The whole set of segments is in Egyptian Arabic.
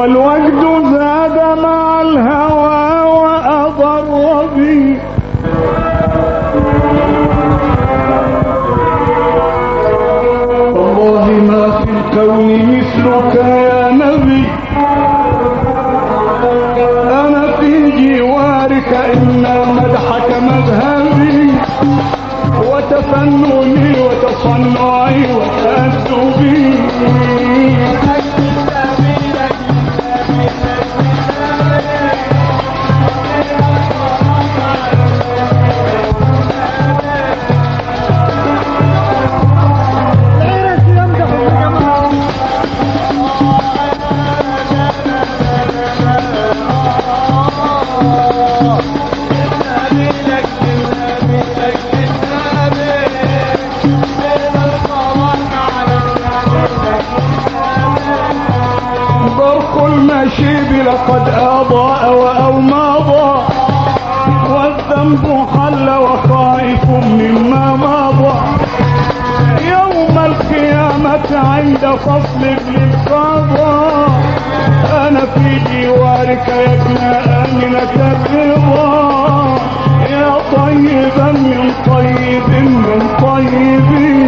والوجد زاد مع الهوى وأضر بي والله ما في الكون مثلك يا نبي أنا في جوارك إن مدحك مذهبي وتفنني وتصنعي وتأدبي برق المشيب لقد أضاء وأو مضى والذنب حل وخائف مما مضى يوم القيامة عند فصل للقضاء أنا في جوارك يا ابن آمنة الرضا يا طيبا من طيب من طيبين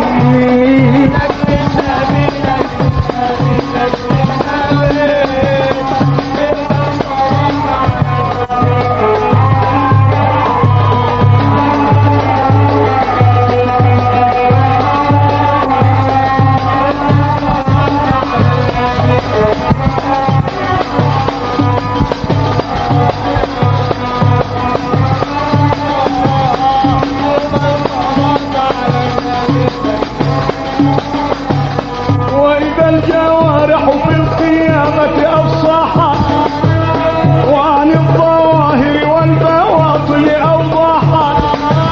وإذا الجوارح في القيامة أفصحت وعن الظواهر والبواطن أوضحت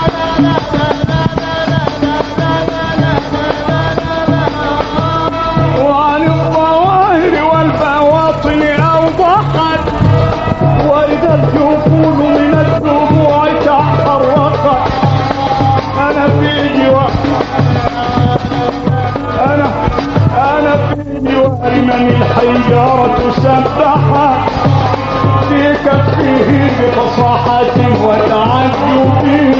وعن الظواهر والبواطن أوضحت وإذا الجفون من الدموع تحرقت أنا في جوار أنا أنا في جوار من الحجارة سبحت في كفه بفصاحة وتعجب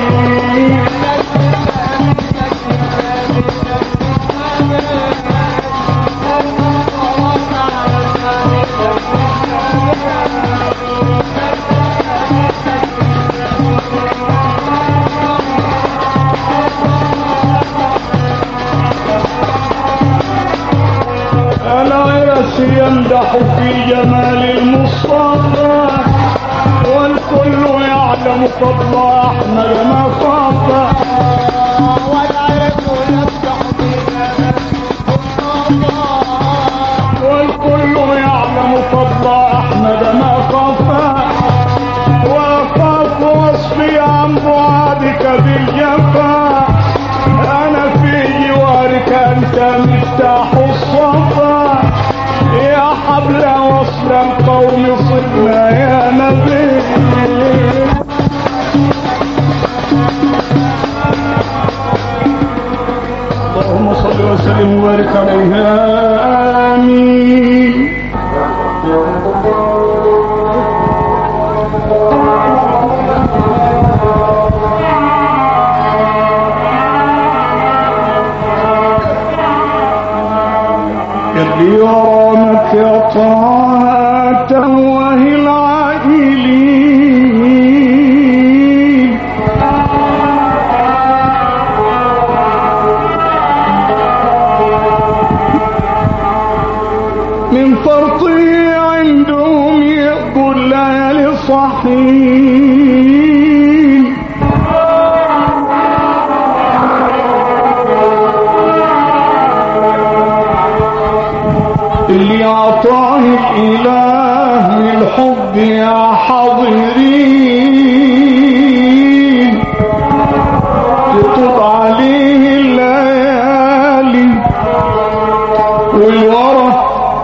العرس يمدح في جمال المصطفى والكل يعلم فضل احمد ما خاف والكل يعلم فضل احمد ما خاف وخاف وصفي عن بعدك بالجفا انا في جوارك انت مفتاح الصفا يا حبل وصل القوم صدنا يا نبي اللهم صل وسلم وبارك عليه امين يلي يرامك يا طه توه العائلين من فرطه عندهم يقضوا الليالي صحيح اللي عطاه الاله الحب يا حاضرين تطب عليه الليالي والورى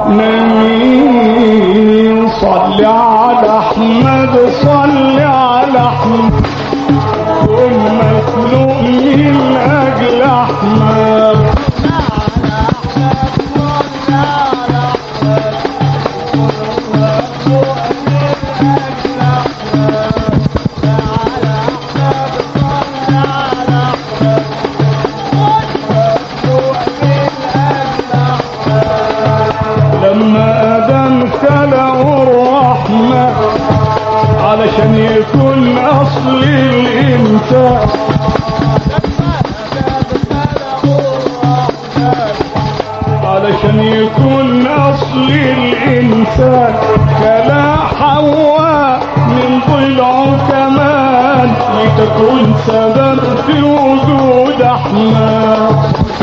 نمين صل على احمد صل على احمد ثم مخلوق من اجل احمد كمان كلا حواء من ضلعه كمان لتكون سبب في وجود احمد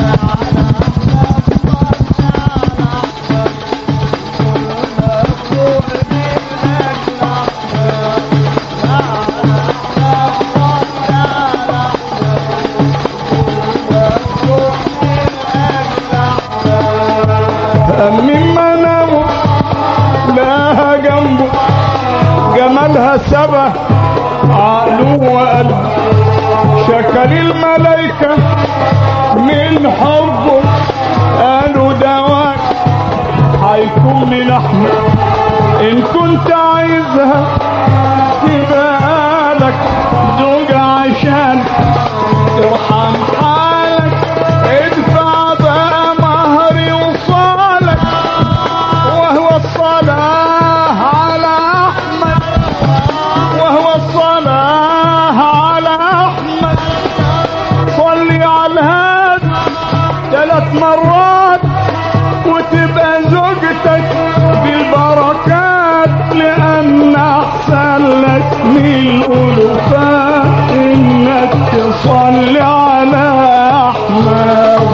مما ناموا لاها جنبه جمالها سبه عقله وقلبه شكل الملايكة من حبه قالوا دواك هيكون من احمد ان كنت عايزها تبقى لك زوج عشان ارحم حالك ادفع بقى مهري وصالك وهو الصلاة على احمد وهو الصلاة على احمد صلي على الهادي ثلاث مرات وتبقى زوجتك بالبركات لان احسن لك من الالوفات انك تصلي على احمد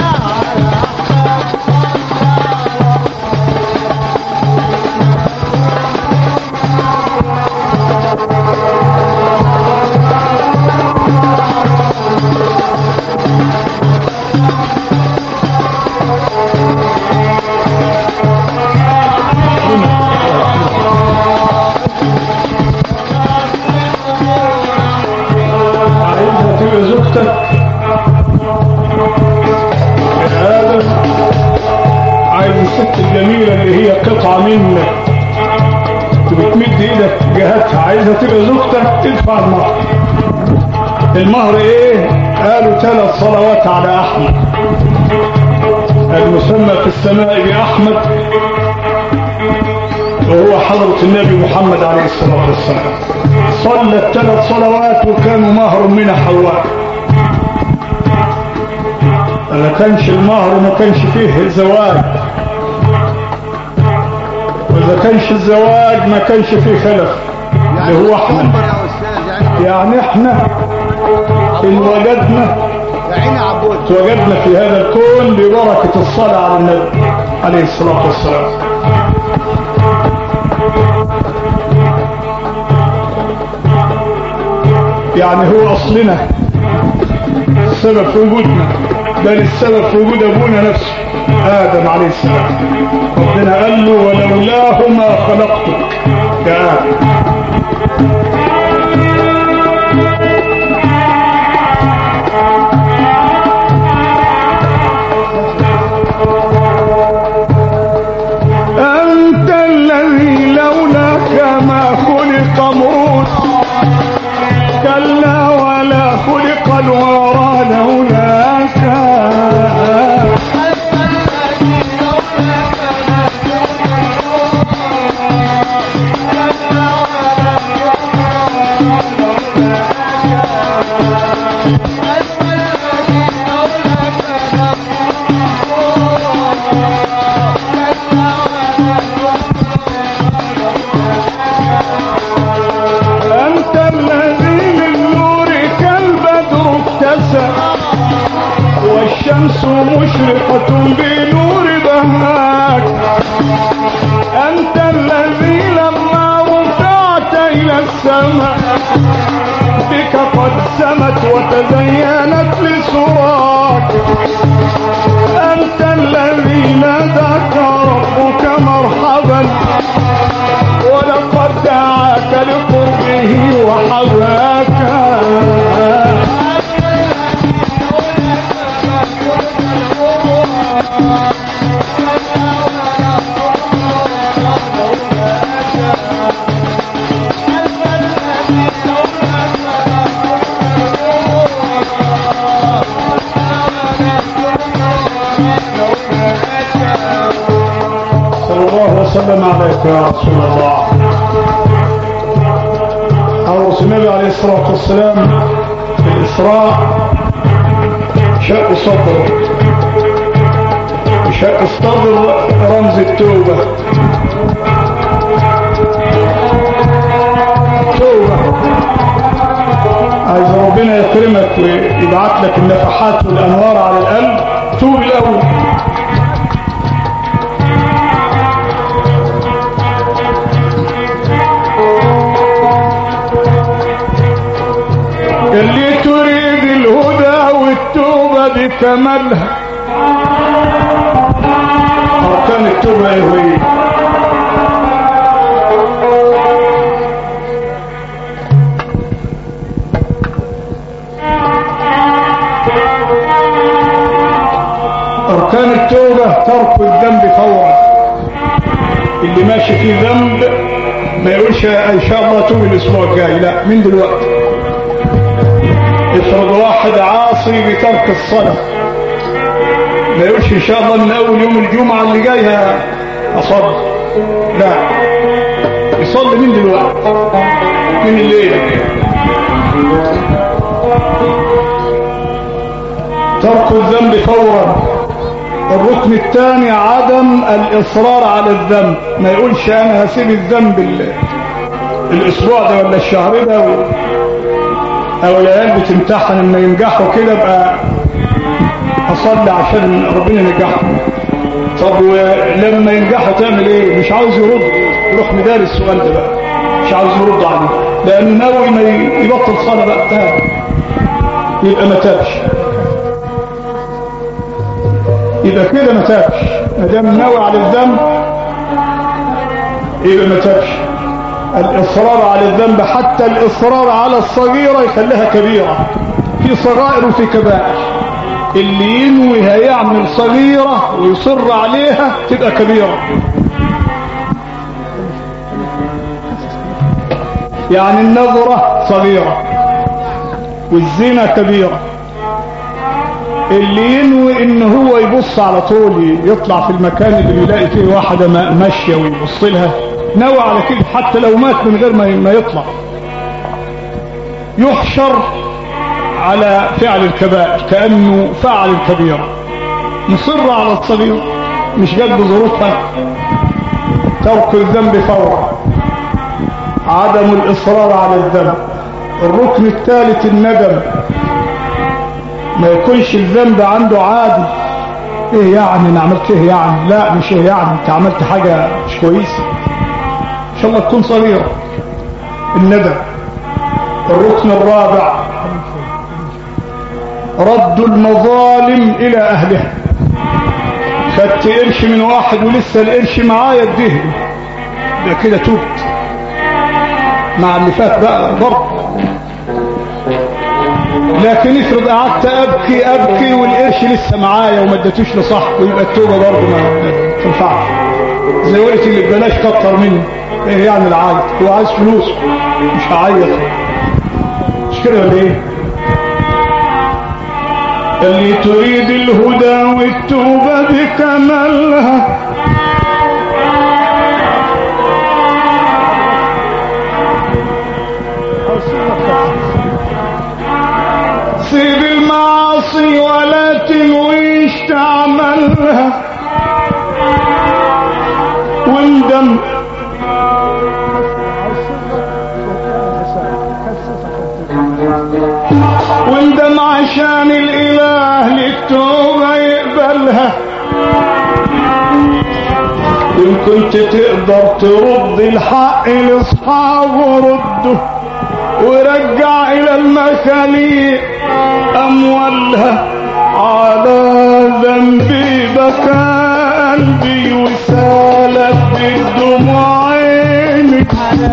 عايزها تبقى زوجتك يا ادم عايز الست الجميله اللي هي قطعه منك بتمد ايدك جهتها عايزها تبقى زوجتك تدفع المهر المهر ايه قالوا ثلاث صلوات على احمد المسمى في السماء باحمد وهو حضرة النبي محمد عليه الصلاة والسلام صلى الثلاث صلوات وكانوا مهر من حواء ما كانش المهر ما كانش فيه الزواج وإذا كانش الزواج ما كانش فيه خلف اللي هو احنا كبر يا استاذ يعني يعني احنا ان وجدنا يا عيني عبود توجدنا في هذا الكون ببركة الصلاة على النبي عليه الصلاة والسلام يعني هو أصلنا السبب في وجودنا بل السبب في وجود أبونا نفسه آدم عليه السلام ربنا قال له ولولاه ما خلقتك يا آدم أنت الذي لولاك ما خلق موت كلا ولا خلق الورى لولاك أنت الذي من نورك البدر اتسع والشمس مشرقة بنور بهاك أنت الذي لما رفعت إلى السماء بك قد سمت وتزينت لسراك أنت الذي ناداك ربك مرحبا ولقد دعاك لقربه وحواك صلى الله وسلم عليك يا رسول الله أو النبي عليه الصلاة والسلام في الإسراء شق صدره شق الصدر رمز التوبة ربنا يكرمك ويبعت لك النفحات والانوار على القلب توب الاول اللي تريد الهدى والتوبة بكمالها أركان التوبة إيه هي؟ أركان التوبة ترك الذنب فورا اللي ماشي في ذنب ما يقولش إن شاء الله توب الأسبوع الجاي لا من دلوقتي افرض واحد عاصي بترك الصلاة ما يقولش ان شاء الله من اول يوم الجمعة اللي جاي اصلي لا يصلي من دلوقتي من الليل ترك الذنب فورا الركن الثاني عدم الاصرار على الذنب ما يقولش انا هسيب الذنب ال- الاسبوع ده ولا الشهر ده و... او العيال بتمتحن لما ينجحوا كده بقى اصلي عشان ربنا ينجحهم طب ولما ينجحوا تعمل ايه مش عاوز يرد يروح مداري السؤال ده بقى مش عاوز يرد عليه لان ناوي ما يبطل صلاه بقى تاني يبقى ما تابش يبقى كده ما تابش ما دام ناوي على الذنب يبقى ما تابش الإصرار على الذنب حتى الإصرار على الصغيرة يخليها كبيرة في صغائر وفي كبائر اللي ينوي هيعمل صغيرة ويصر عليها تبقى كبيرة يعني النظرة صغيرة والزنا كبيرة اللي ينوي ان هو يبص على طول يطلع في المكان اللي بيلاقي فيه واحدة ما- ماشية ويبص لها نوى على كده حتى لو مات من غير ما ما يطلع يحشر على فعل الكبائر كأنه فعل الكبيرة مصر على الصغير مش قد ظروفها ترك الذنب فورا عدم الإصرار على الذنب الركن الثالث الندم ما يكونش الذنب عنده عادي ايه يعني انا عملت ايه يعني لا مش ايه يعني انت عملت حاجة مش كويسة ان شاء الله تكون صغيرة الندم الركن الرابع رد المظالم الى اهلها خدت قرش من واحد ولسه القرش معايا اديه ده كده توبت مع اللي فات بقى ضرب لكن افرض قعدت ابكي ابكي والقرش لسه معايا وما اديتوش لصاحبه يبقى التوبه برضه ما تنفعش زي قلت اللي ببلاش كتر مني ايه يعني العايز هو عايز فلوس مش هعيط مش كده ولا ايه اللي تريد الهدى والتوبه بكمالها سيب المعاصي ولا تنويش تعملها واندم واندم عشان الاله للتوبه يقبلها ان كنت تقدر ترد الحق لاصحابه رده ورجع الى المخاليق اموالها على ذنبي بكى قلبي وسالت بالدموع عيني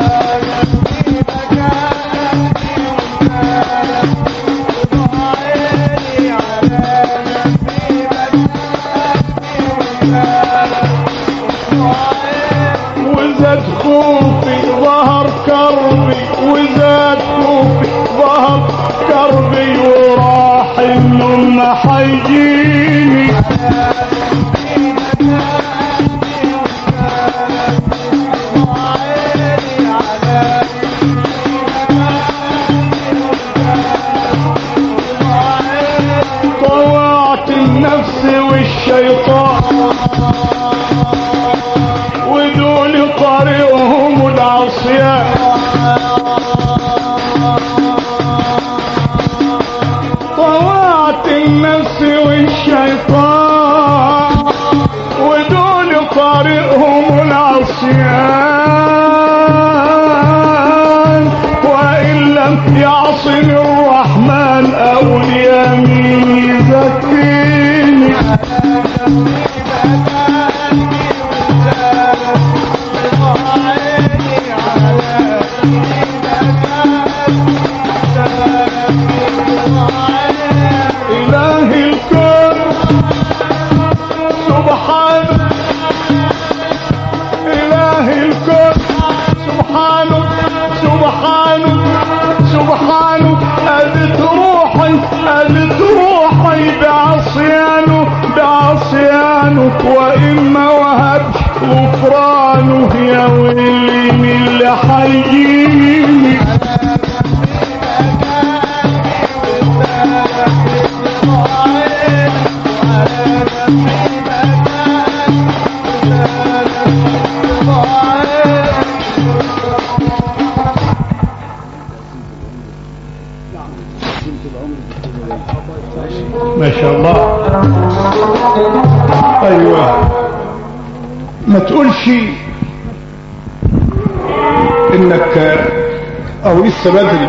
وزاد خوفي ظهر كربي وزاد خوفي ظهر كربي وراح النوم ما حيجيني طوعت النفس والشيطان ودول طريقهم العصيان يعصم الرحمن او اليمين يزكيني إله الكون سبحانه إله الكون سبحانه سبحانه سبحانه أذت روحي أذت روحي بعصيانه بعصيانه وإما وهبش غفرانه يا ويلي من اللي حيجيني ما شاء الله ايوه ما تقولش انك او لسه بدري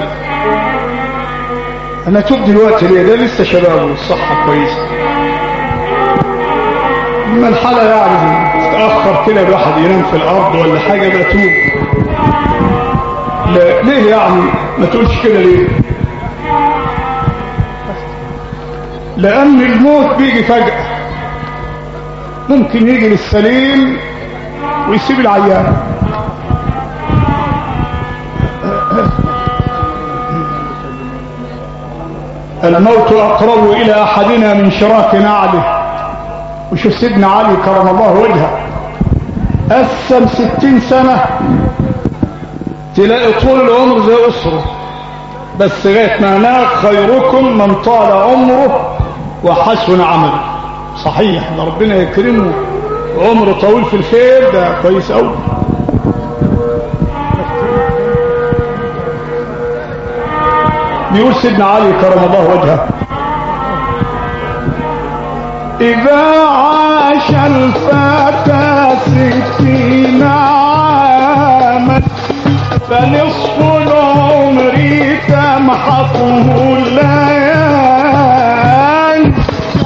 انا توب دلوقتي ليه ده لسه شباب والصحة كويسة اما الحالة يعني تتأخر كده الواحد ينام في الارض ولا حاجة بتوب لا ليه يعني ما تقولش كده ليه لأن الموت بيجي فجأة ممكن يجي للسليم ويسيب العيان الموت أقرب إلى أحدنا من شراك نعله وشوف سيدنا علي كرم الله وجهه قسم ستين سنة تلاقي طول العمر زي أسره بس لغايه ما هناك خيركم من طال عمره وحسن عمله صحيح ده ربنا يكرمه عمره طويل في الخير ده كويس قوي بيقول سيدنا علي كرم الله وجهه إذا عاش الفتى ستين عاما فنصف العمر تمحقه الليالي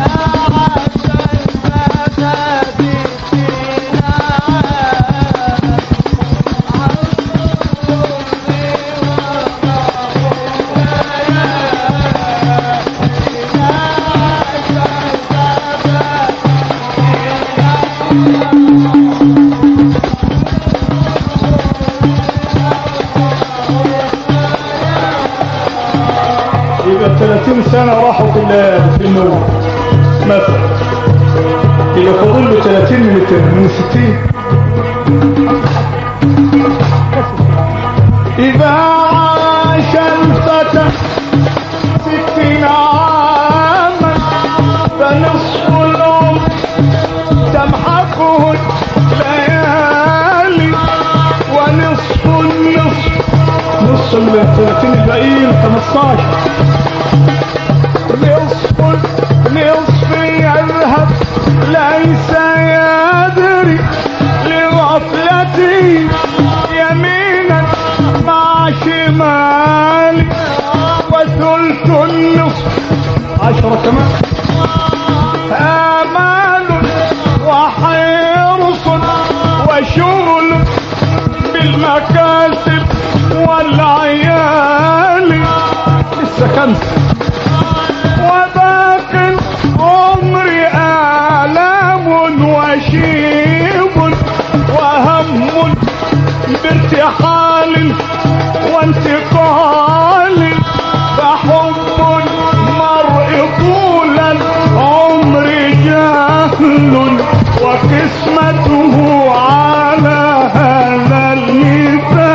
يبقى 30 سنة راحوا في ال- في النوم مثلا يبقى فاضل له 30 من الت- من 60 إذا عاش الفتى ستين عاما فنصف العمر تمحقه الليالي ونصف النصف نص ال 30 الباقيين 15 نصف نصف يذهب ليس يدري لغفلتي يمينا مع شمالي وثلث النصف عشرة كمان آمال وحرص وشغل بالمكاسب والعيال لسه خمسة وباق عمري آلام وشيب وهم بارتحال وانتقال فحب المرء طول العمر جهل وقسمته على هذا المثال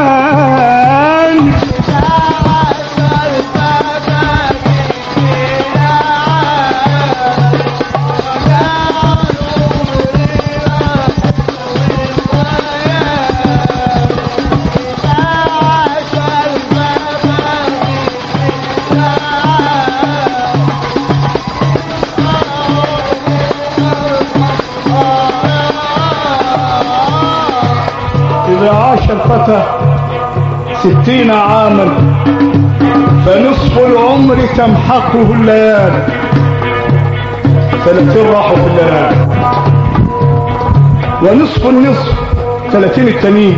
إذا عاش الفتى ستين عاما فنصف العمر تمحقه الليالي ثلاثين راحوا في الليالي ونصف النصف ثلاثين التانيين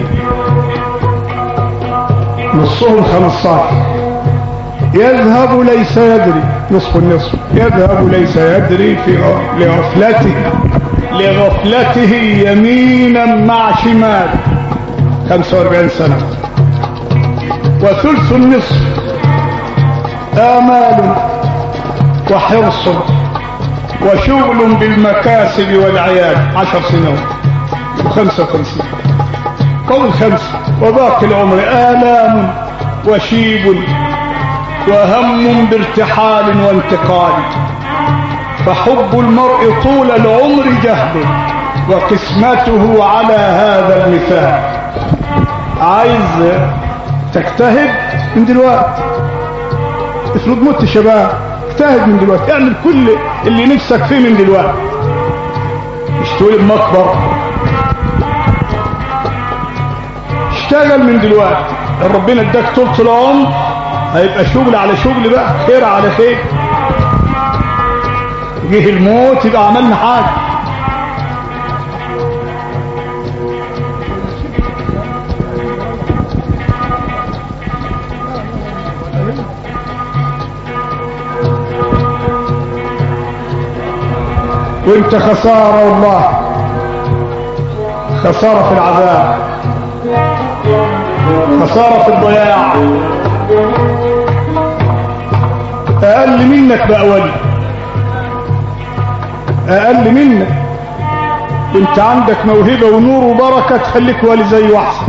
نصهم خمسطاشر يذهب ليس يدري نصف النصف يذهب ليس يدري في لغفلته لغفلته يمينا مع شمال 45 سنة وثلث النصف آمال وحرص وشغل بالمكاسب والعيال عشر سنوات وخمسة وخمسين قول خمسة وباقي العمر آلام وشيب وهم بارتحال وانتقال فحب المرء طول العمر جهد وقسمته على هذا المثال عايز تجتهد من دلوقتي افرض مت شباب اجتهد من دلوقتي اعمل كل اللي نفسك فيه من دلوقتي مش تقول مقبر اشتغل من دلوقتي ربنا اداك طولة العمر هيبقى شغل على شغل بقى خير على خير جه الموت يبقى عملنا حاجة وانت خسارة والله خسارة في العذاب خسارة في الضياع أقل منك بقى ولي أقل منك انت عندك موهبة ونور وبركة تخليك ولي زي واحسن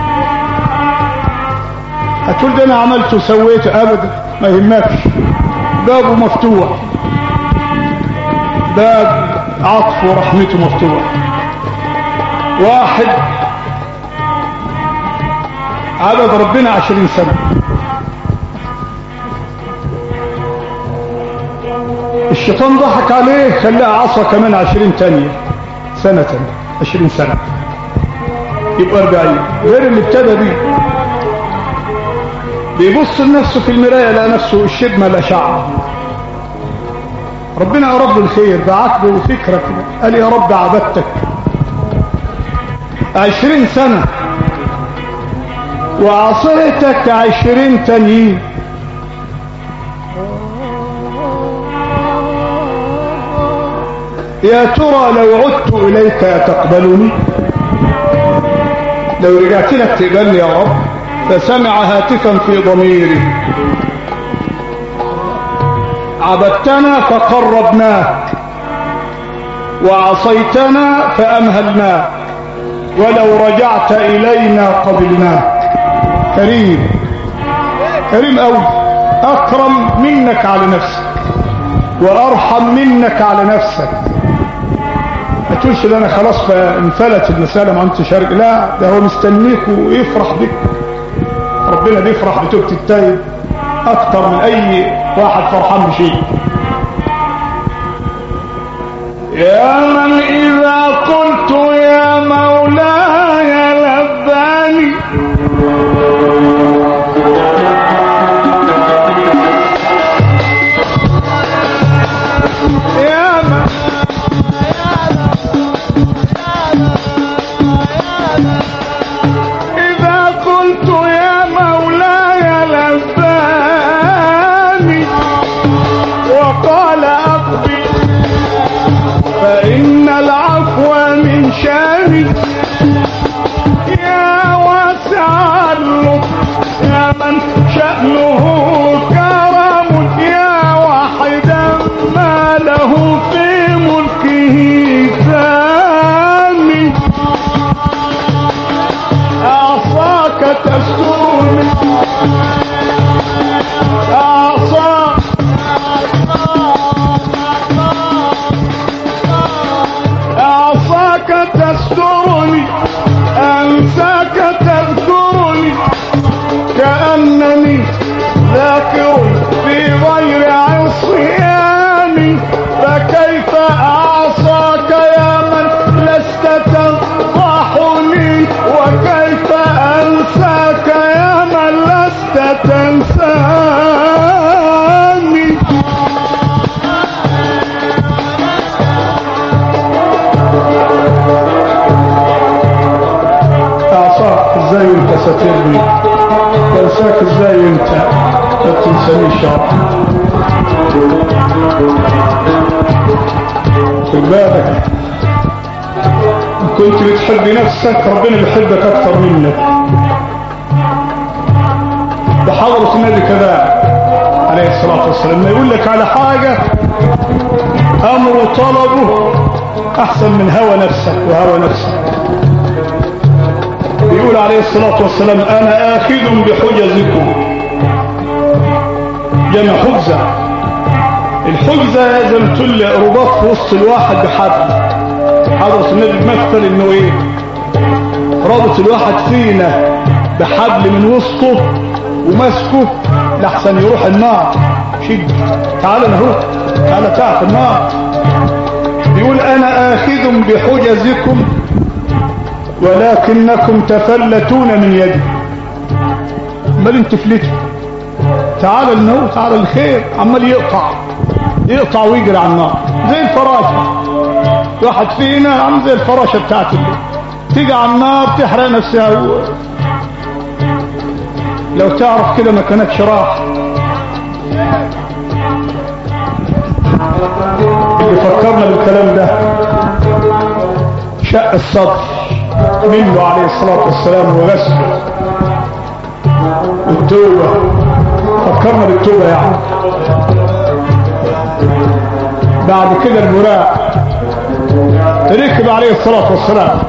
هتقول ده انا عملت وسويت ابدا ما يهمكش بابه مفتوح باب عطف ورحمته مفتوح واحد عدد ربنا عشرين سنة الشيطان ضحك عليه خلاه عصا كمان عشرين تانية سنة تانية عشرين سنة يبقى أربعين غير اللي ابتدى بيه بيبص لنفسه في المراية لقى نفسه الشبمة لا شعر ربنا أراد له الخير بعت له فكرة كده قال يا رب عبدتك عشرين سنة وعصيتك عشرين تانيين يا ترى لو عدت إليك تقبلني لو رجعت لك تقبلني يا رب فسمع هاتفا في ضميري عبدتنا فقربناك وعصيتنا فأمهلناك ولو رجعت إلينا قبلناك كريم كريم أوي أكرم منك على نفسك وأرحم منك على نفسك ما تقولش ده أنا خلاص انفلت المسألة ما أنت شارك لا ده هو مستنيك ويفرح بك ربنا بيفرح بتوبة التايب أكتر من أي واحد فرحان بشيء يا من إذا قلت يا مولاي لباني يا من إذا قلت يا مولاي لباني وقال أقبل فإن العفو من شاني يا واسع اللطف يا من شأنه كرم يا واحدا ما له في ملكه ثاني أعصاك تسترني أعصاك أعصاك تسترني أنساك تذكرني كأنني ذاكر في غير عصياني فكيف أعصاك يا من لست تنصحني وكيف أنساك يا من ازاي وانت ساترني بنساك ازاي وانت ما بتنسانيش يا رب خد بالك إن كنت بتحب نفسك ربنا بيحبك اكتر منك وحضرة النبي كذلك عليه الصلاة والسلام لما يقول لك على حاجة أمر طلبه أحسن من هوى نفسك وهوى نفسك بيقول عليه الصلاة والسلام أنا آخذ بحجزكم جمع حجزة الحجزة زي ما تقول رباط في وسط الواحد بحبل حضرة النبي بيمثل انه ايه رابط الواحد فينا بحبل من وسطه وماسكه لحسن يروح النار شد تعال اهو تعال تعال النار بيقول انا اخذ بحجزكم ولكنكم تفلتون من يدي امال انت فلتوا تعال النور تعال الخير عمال يقطع يقطع ويجري على النار زي الفراشه واحد فينا عم زي الفراشه بتاعت اللي تيجي على النار تحرق نفسها و... لو تعرف كده ما كانتش راح يفكرنا بالكلام ده شق الصدر منه عليه الصلاة والسلام وغسله والتوبة فكرنا بالتوبة يعني بعد كده البراق ركب عليه الصلاة والسلام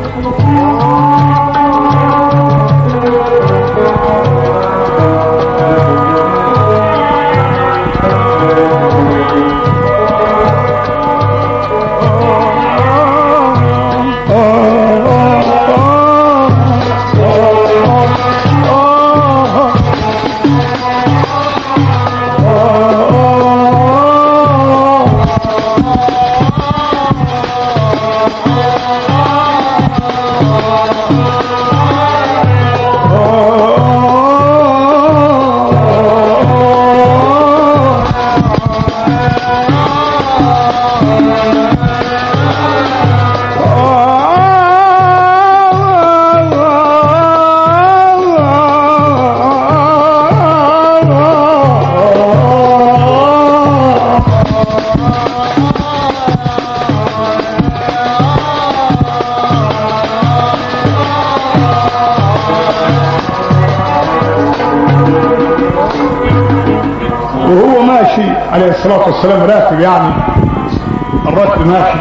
وهو ماشي عليه الصلاة والسلام راكب يعني الراكب ماشي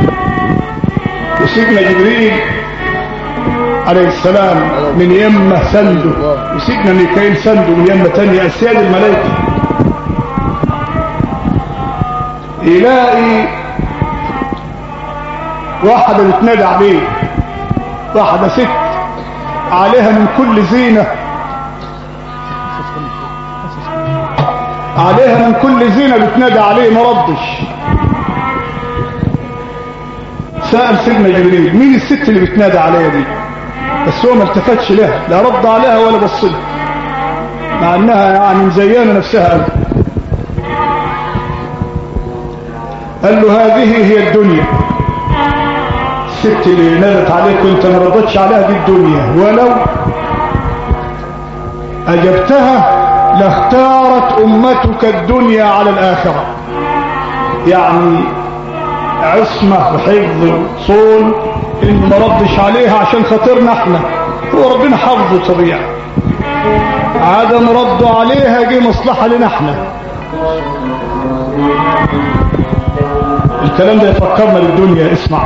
وسيدنا جبريل عليه السلام من يمه سنده وسيدنا ميكائيل سنده من يمه تانية أسياد الملائكة يلاقي واحدة بتنادي عليه واحدة ست عليها من كل زينة عليها من كل زينة بتنادي عليه ما ردش سأل سيدنا جبريل مين الست اللي بتنادي عليها دي بس هو ما التفتش لها لا رد عليها ولا بص لها مع انها يعني مزينه نفسها قوي قال له هذه هي الدنيا الست اللي نادت عليك وانت ما ردتش عليها دي الدنيا ولو اجبتها لاختارت امتك الدنيا على الاخره يعني عصمه وحفظ وصول انه ما ردش عليها عشان خاطرنا احنا هو ربنا حفظه طبيعي عدم رده عليها جه مصلحه لنا احنا الكلام ده يفكرنا بالدنيا اسمع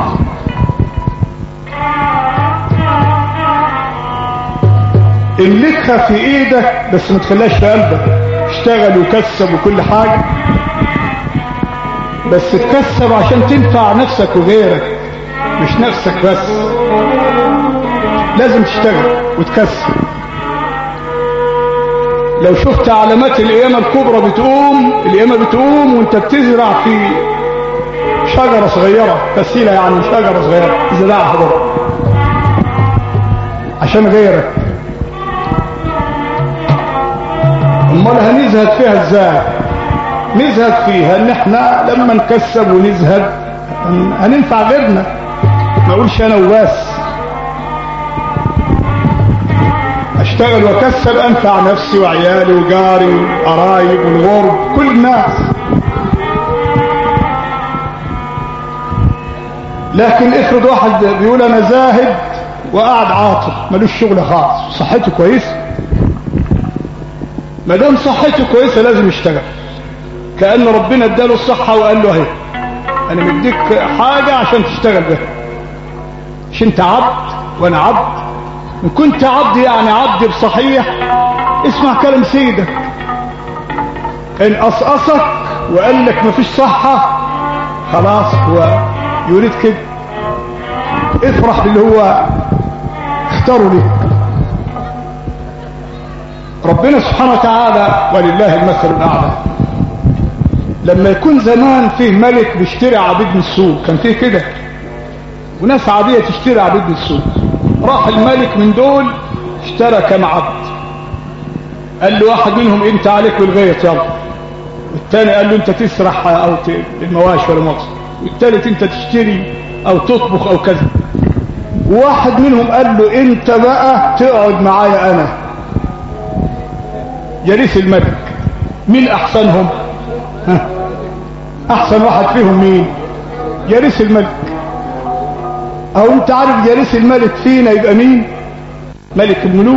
املكها في ايدك بس ما تخليهاش في قلبك اشتغل وكسب وكل حاجة بس تكسب عشان تنفع نفسك وغيرك مش نفسك بس لازم تشتغل وتكسب لو شفت علامات القيامة الكبرى بتقوم القيامة بتقوم وانت بتزرع في شجرة صغيرة فسيلة يعني شجرة صغيرة زراعة برضه عشان غيرك امال هنزهد فيها ازاي نزهد فيها ان احنا لما نكسب ونزهد هننفع غيرنا ما اقولش انا وبس اشتغل واكسب انفع نفسي وعيالي وجاري وقرايب والغرب كل الناس لكن افرض واحد بيقول انا زاهد وقاعد عاطل ملوش شغل خالص صحته كويسه ما دام صحته كويسه لازم يشتغل كان ربنا اداله الصحه وقال له اهي انا مديك حاجه عشان تشتغل بها مش انت عبد وانا عبد ان كنت عبد يعني عبد بصحيح اسمع كلام سيدك ان قصقصك وقال لك مفيش صحه خلاص هو يريد كده افرح باللي هو اختاره لك ربنا سبحانه وتعالى ولله المثل الاعلى لما يكون زمان فيه ملك بيشتري عبيد من السوق كان فيه كده وناس عاديه تشتري عبيد من السوق راح الملك من دول اشترى كم عبد قال له واحد منهم انت عليك بالغيط يلا والتاني قال له انت تسرح او المواشي ولا مؤاخذه والتالت انت تشتري او تطبخ او كذا واحد منهم قال له انت بقى تقعد معايا انا يرث الملك مين احسنهم ها احسن واحد فيهم مين يرث الملك او انت عارف يرث الملك فينا يبقى مين ملك الملوك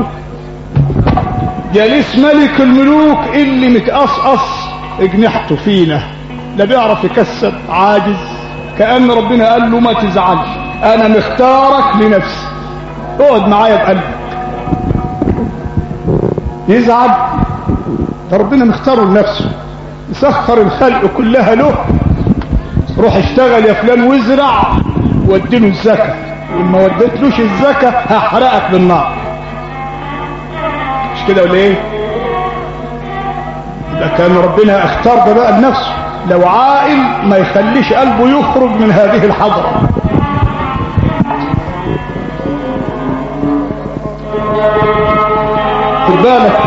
جالس ملك الملوك اللي متقصقص اجنحته فينا لا بيعرف يكسب عاجز كأن ربنا قال له ما تزعلش انا مختارك لنفسي اقعد معايا بقلبك يزعل ده ربنا مختاره لنفسه يسخر الخلق كلها له روح اشتغل يا فلان وازرع واديله الزكاة وما وديتلوش الزكاة هحرقك بالنار مش كده ولا ايه يبقى كان ربنا اختار ده بقى لنفسه لو عاقل ما يخليش قلبه يخرج من هذه الحضرة خد بالك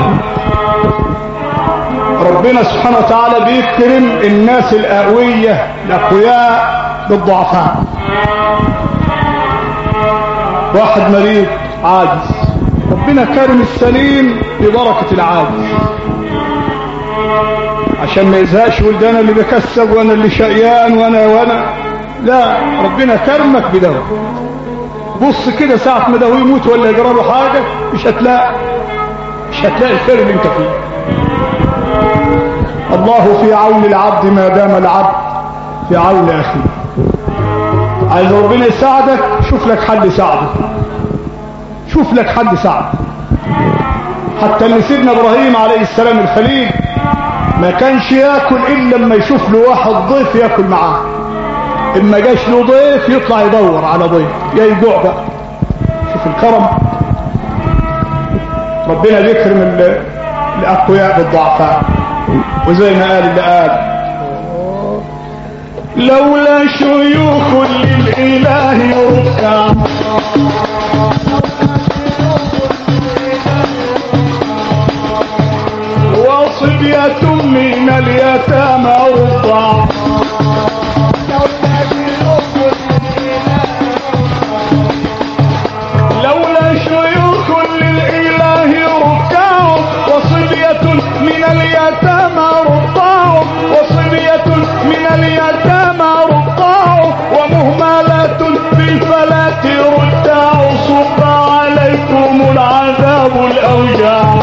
ربنا سبحانه وتعالى بيكرم الناس الأقوية الأقوياء بالضعفاء واحد مريض عاجز ربنا كرم السليم ببركة العاجز عشان ما يزهقش يقول ده انا اللي بكسب وانا اللي شقيان وانا وانا لا ربنا كرمك بدواء بص كده ساعة ما ده يموت ولا يجرى له حاجة مش هتلاقي مش هتلاقي الخير اللي انت فيه الله في عون العبد ما دام العبد في عون اخيه عايز ربنا يساعدك شوف لك حد يساعدك شوف لك حد يساعدك حتى اللي سيدنا ابراهيم عليه السلام الخليل ما كانش ياكل الا لما يشوف له واحد ضيف ياكل معاه اما جاش له ضيف يطلع يدور على ضيف يا يجوع بقى شوف الكرم ربنا بيكرم الاقوياء بالضعفاء وزي ما قال اللي قال لولا شيوخ للاله ركع وصبية من اليتامى رضع لولا شيوخ للإله ركع وصبية من اليتامى رضع وصبية من اليتامى رضع ومهملات بالفلاة ردع صب عليكم العذاب الأوجع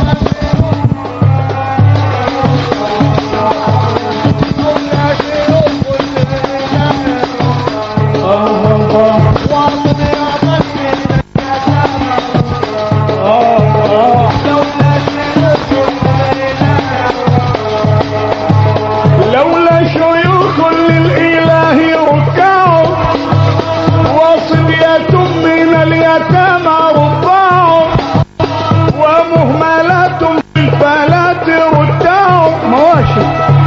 لولا شيوخ للإله ركع وصبية من اليتامى رضع ومهملات بالفلاة ردع مواشي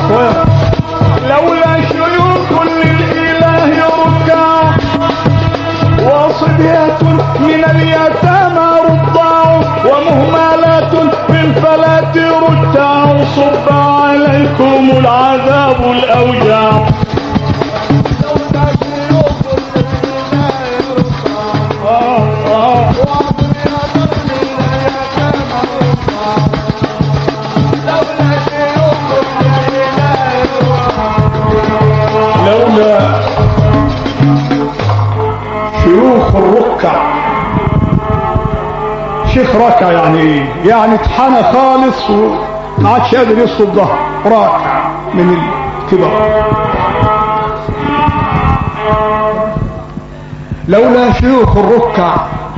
لولا شيوخ للإله ركع وصبية من اليتامى رضع ومهملات بالفلاة ردع صب عليكم العذاب الأوجع آه آه ركع شيخ ركع يعني ايه يعني اتحنى خالص وما عادش قادر يصل ظهر راكع من الكبر لولا شيوخ الركع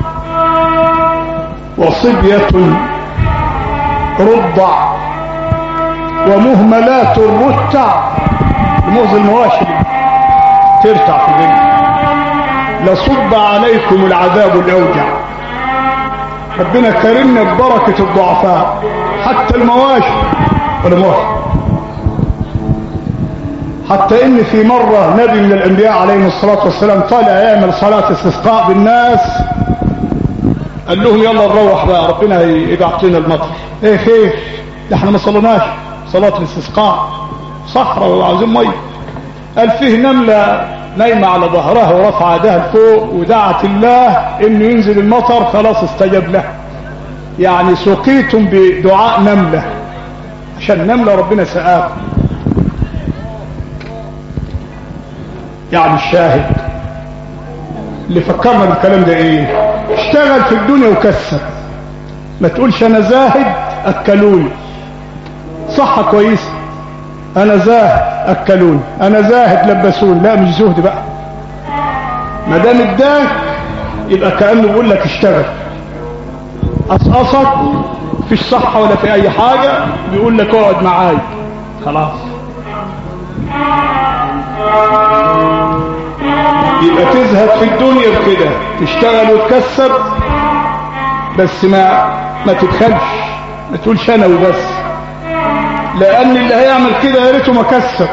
وصبية رضع ومهملات الرتع المغز المواشي ترتع في الدنيا لصب عليكم العذاب الاوجع ربنا كرمنا ببركة الضعفاء حتى المواشي والمواشي حتى ان في مرة نبي من الانبياء عليه الصلاة والسلام طالع يعمل صلاة استسقاء بالناس قال لهم يلا نروح بقى ربنا يبعت لنا المطر ايه خير ده احنا ما صليناش صلاة الاستسقاء صحراء وعاوزين ميه قال فيه نملة نايمة على ظهرها ورفع يدها لفوق ودعت الله انه ينزل المطر خلاص استجاب له يعني سقيتم بدعاء نملة عشان نملة ربنا سقاها يعني الشاهد اللي فكرنا بالكلام ده ايه اشتغل في الدنيا وكسب ما تقولش انا زاهد اكلوني صحة كويسة انا زاهد اكلوني انا زاهد لبسوني لا مش زهد بقى ما دام اداك يبقى كانه بيقول لك اشتغل قصقصك فيش صحة ولا في اي حاجة بيقول لك اقعد معايا خلاص يبقى تزهد في الدنيا بكده تشتغل وتكسب بس ما ما تبخلش ما تقولش انا وبس لان اللي هيعمل كده يا ريته ما كسب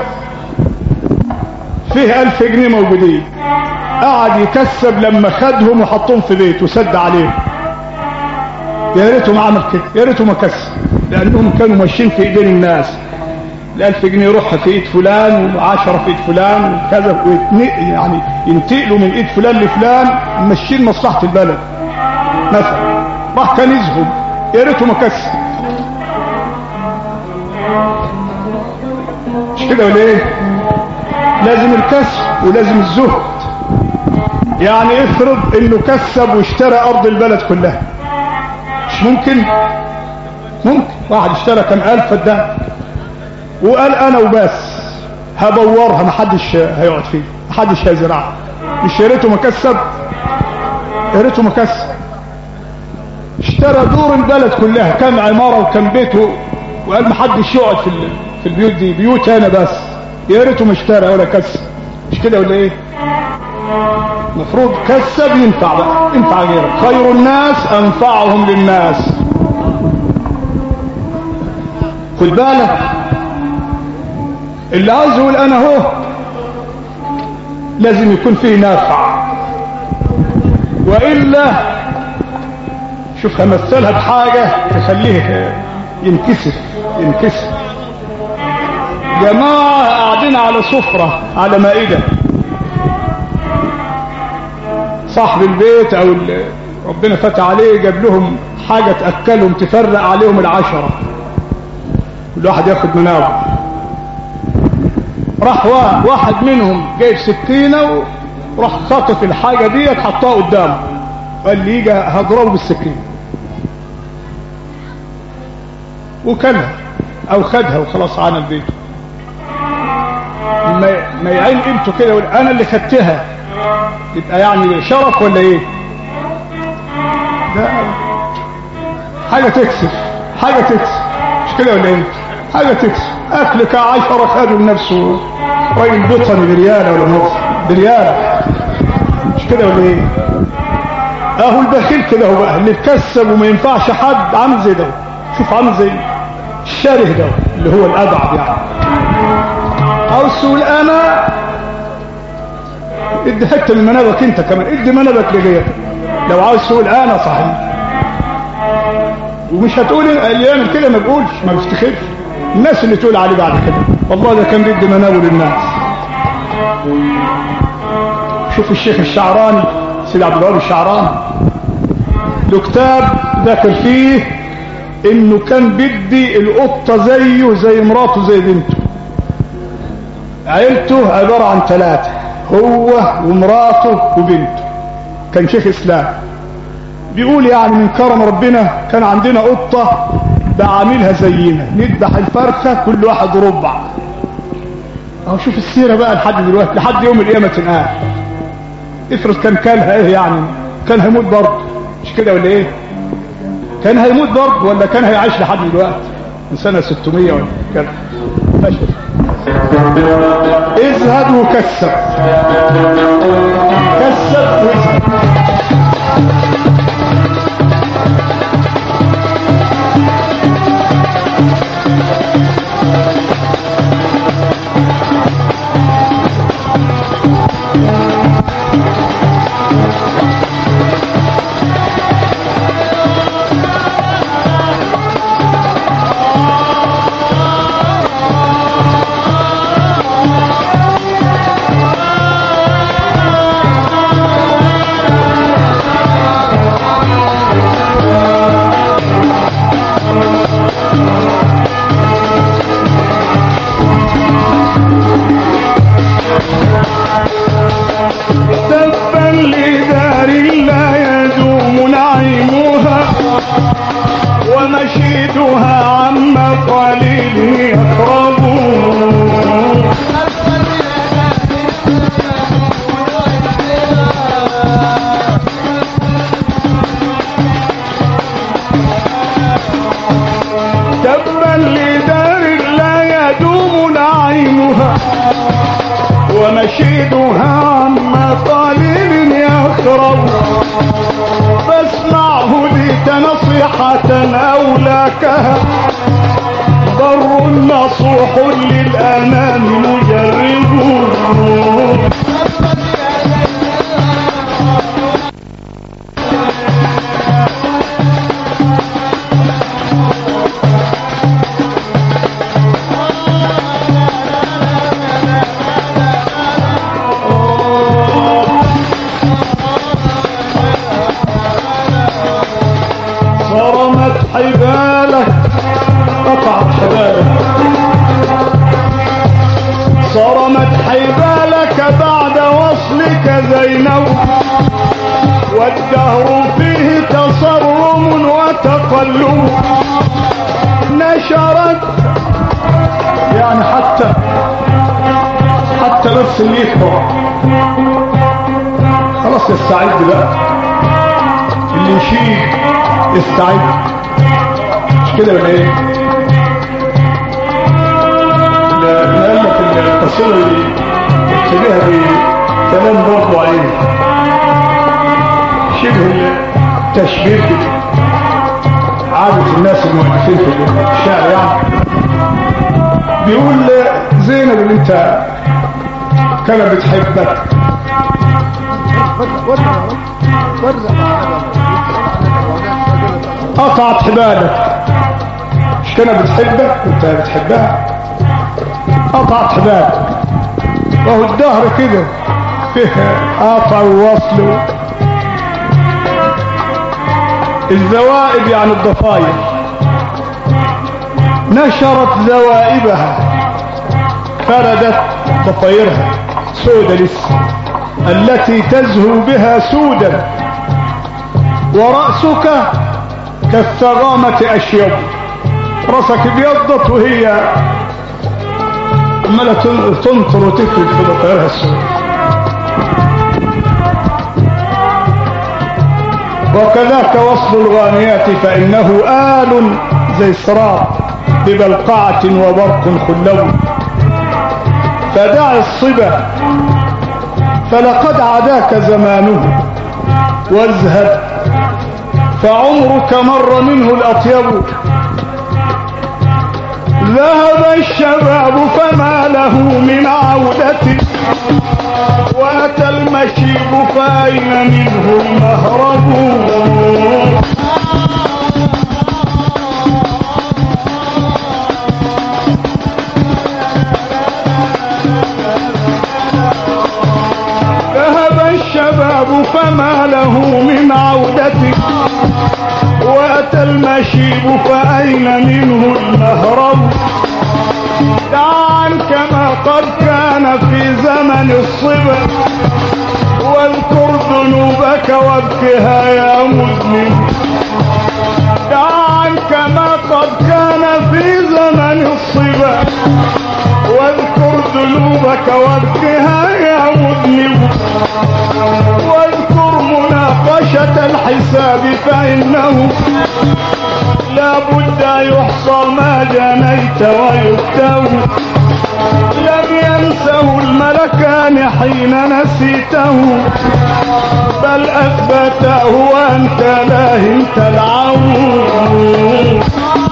فيه الف جنيه موجودين قعد يكسب لما خدهم وحطهم في بيته وسد عليهم يا ريته ما عمل كده يا ريته ما كسب لانهم كانوا ماشيين في ايدين الناس الألف جنيه يروح في ايد فلان وعشرة في ايد فلان وكذا يعني ينتقلوا من ايد فلان لفلان ماشيين مصلحة البلد مثلا راح كنزهم يا ريته ما كسب مش كده ولا ايه لازم الكسب ولازم الزهد يعني افرض انه كسب واشترى ارض البلد كلها مش ممكن ممكن واحد اشترى كم الف فدان وقال انا وبس هبورها محدش هيقعد فيه محدش هيزرعها مش يا ريته مكسب يا ريته مكسب اشترى دور البلد كلها كم عماره وكم بيته وقال محدش يقعد في في البيوت دي بيوت انا بس يا ريته ما اشترى ولا كسب مش كده ولا ايه المفروض كسب ينفع بقى ينفع غيرك خير الناس انفعهم للناس خد بالك اللي عاوز يقول انا هو لازم يكون فيه نافع والا شوف همثلها بحاجة تخليه ينكسف ينكسف جماعة قاعدين على سفرة على مائدة صاحب البيت او اللي ربنا فتح عليه جاب لهم حاجة تأكلهم تفرق عليهم العشرة كل واحد ياخد مناوع راح واحد منهم جايب سكينة وراح خاطف الحاجة ديت حطها قدامه قال لي يجي هضربه بالسكينة وكلها او خدها وخلاص عنا البيت ما ما يعين قيمته كده يقول انا اللي خدتها يبقى يعني شرف ولا ايه ده حاجة تكسف حاجة تكسف مش كده ولا ايه حاجة تكسف اكلك عشرة خدوا لنفسه راجل بطني بريالة ولا نص بريالة مش كده ولا ايه اهو البخيل كده هو بقى اللي اتكسب وما ينفعش حد عامل زي ده شوف عامل زي الشاره ده اللي هو الابعد يعني او تقول انا ادي حته من منابك انت كمان ادي منابك لغيرك لو عاوز تقول انا صحيح ومش هتقول اللي يعمل كده ما بيقولش ما بيفتخرش الناس اللي تقول عليه بعد كده والله ده كان بيدي منابه للناس شوف الشيخ الشعراني سيد عبد الوهاب الشعراني له كتاب ذاكر فيه انه كان بدي القطة زيه زي مراته زي بنته عيلته عبارة عن ثلاثة هو ومراته وبنته كان شيخ اسلام بيقول يعني من كرم ربنا كان عندنا قطة بعاملها زينا نذبح الفرخة كل واحد ربع اهو شوف السيرة بقى لحد دلوقتي لحد يوم القيامة تنقال افرض كان كلها ايه يعني كان هيموت برضه مش كده ولا ايه كان هيموت برضه ولا كان هيعيش لحد دلوقتي من سنة 600 ولا كده فشل اذهب وكسب كسب واذهب تبا لدار لا يدوم نعيمها ومشيدها عما قليل يقرب تبا لدار لا يدوم نعيمها ومشيدها عما قليل يخرب فاسمعه ليت نصيحة أولاكها بر نصوح للأنام مجرب صرمت حبالك قطعت حبالك صرمت حبالك بعد وصلك زينب والدهر فيه تصرم وتقلب نشرت يعني حتى حتى نفس اللي يكبر خلاص يستعد بقى اللي يشيل يستعد مش كده ولا ايه لا قال لك القصيده دي شبيهه بكلام برضه عليه شبه التشبيه كده عادة الناس المؤلفين في الشعر يعني بيقول زينب اللي انت كانت بتحبك فرق فرق يا رب فرق معانا قطعت حبالك مش كانت بتحبك وانت بتحبها قطعت حبالك وهو الدهر كده فيه قطع ووصل الزوائد يعني الضفاير نشرت زوائبها فردت ضفايرها سودة لسه التي تزهو بها سودا ورأسك كالثغامة أشيض رأسك ابيضت وهي عمالة تنطر وتفرد في ضفايرها السود وكذاك وصل الغانيات فإنه آل زي صراط ببلقعة وبرق خلو فدع الصبا فلقد عداك زمانه واذهب فعمرك مر منه الأطيب ذهب الشباب فما له من عودة وأتى المشيب فأين منه المهرب ذهب الشباب فما له من عودة وأتى المشيب فأين منه المهرب دعا كما قد كان في زمن الصبا واذكر ذنوبك وابكها يا مذنب دع عنك ما قد كان في زمن الصبا واذكر ذنوبك وابكها يا مذنب واذكر مناقشة الحساب فإنه لا بد يحصى ما جنيت ويكتب لم ينسه الملكان حين نسيته بل أثبته وأنت لاهن تلعون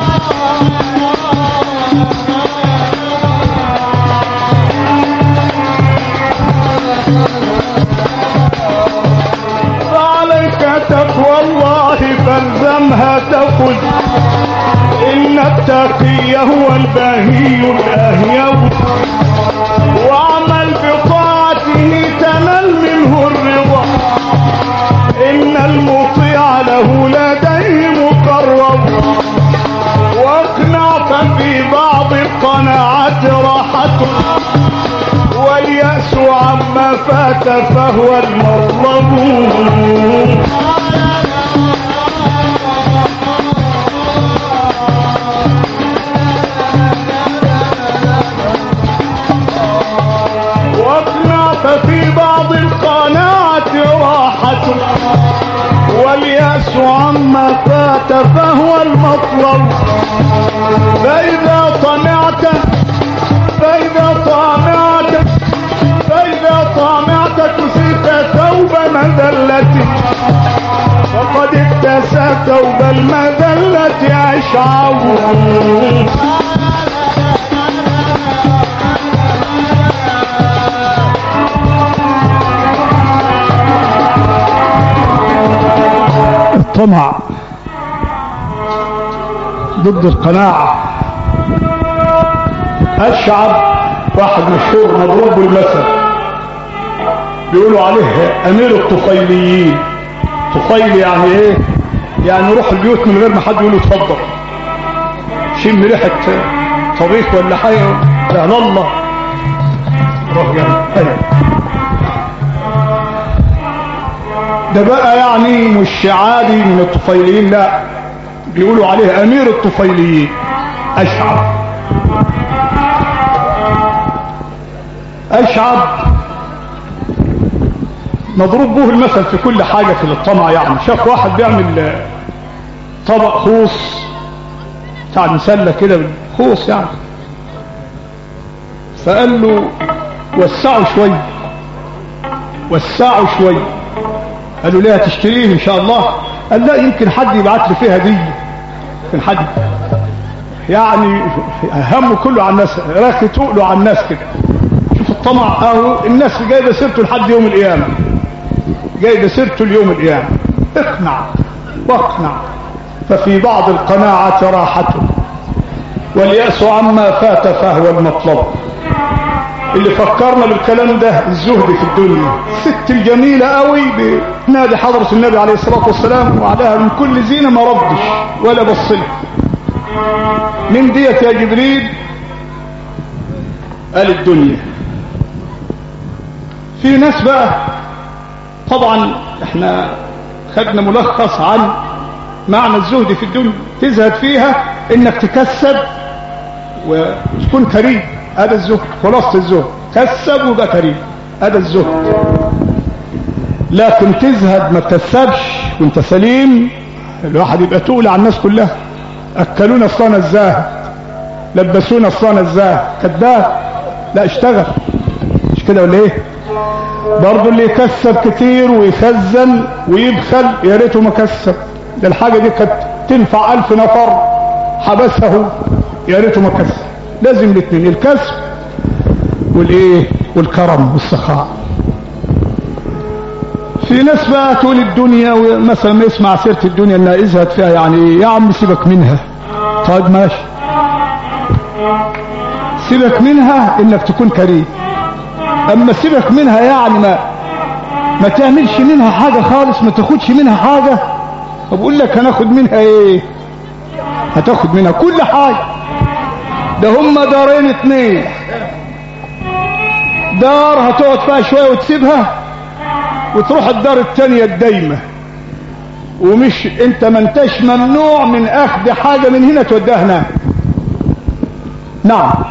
فعليك تقوى الله فالزمها تفز إن التقي هو البهي الأهيب واعمل بطاعته تنل منه الرضا إن المطيع له لديه مقرب واقنع ففي بعض القناعات راحة واليأس عما فات فهو المطلب واقنع ففي بعض القناعة راحة واليأس عما فات فهو المطلب فإذا طمعت فإذا طمعت فإذا طمعت كسيت ثوب مذلة فقد اكتسى ثوب المذلة أشعر الطمع ضد القناعة الشعب واحد مشهور مضروب بالمثل بيقولوا عليه امير الطفيليين طفيل يعني ايه يعني روح البيوت من غير ما حد يقول له اتفضل شم ريحه طبيخ ولا حاجه لا الله روح جنب أيوة. ده بقى يعني مش عادي من الطفيليين لا بيقولوا عليه امير الطفيليين اشعب اشعب مضروب به المثل في كل حاجة في الطمع يعني شاف واحد بيعمل طبق خوص بتاع المسلة كده خوص يعني فقال له وسعوا شوية وسعوا شوية قال له ليه هتشتريه ان شاء الله قال لا يمكن حد يبعت لي فيها هديه يمكن حد يعني همه كله على الناس راكي تقله على الناس كده شوف الطمع اهو الناس جايبه سيرته لحد يوم القيامه جايبه سيرته ليوم القيامه اقنع واقنع ففي بعض القناعة راحة واليأس عما فات فهو المطلب اللي فكرنا بالكلام ده الزهد في الدنيا الست الجميلة قوي بنادي حضرة النبي عليه الصلاة والسلام وعليها من كل زينة ما ردش ولا بصلها من ديت يا جبريل قال الدنيا في ناس بقى طبعا احنا خدنا ملخص عن معنى الزهد في الدنيا تزهد فيها انك تكسب وتكون كريم هذا الزهد خلاصة الزهد كسب وبقى كريم هذا الزهد لكن تزهد ما تكسبش وانت سليم الواحد يبقى تقول على الناس كلها اكلونا الصانة الزاهد لبسونا الصانة الزاهد كذاب لا اشتغل مش كده ولا ايه برضه اللي يكسب كتير ويخزن ويبخل يا ريته ما كسب ده الحاجة دي كانت تنفع ألف نفر حبسه يا ريته ما كسب لازم الاثنين الكسب والايه والكرم والسخاء في ناس بقى تقول الدنيا مثلا ما يسمع سيرة الدنيا انها ازهد فيها يعني يا عم سيبك منها طيب ماشي سيبك منها انك تكون كريم اما سيبك منها يعني ما ما تعملش منها حاجة خالص ما تاخدش منها حاجة بقول لك هناخد منها ايه هتاخد منها كل حاجة ده هم دارين اتنين دار هتقعد فيها شوية وتسيبها وتروح الدار التانية الدايمة ومش انت ما انتش ممنوع من اخذ حاجة من هنا توديها هناك نعم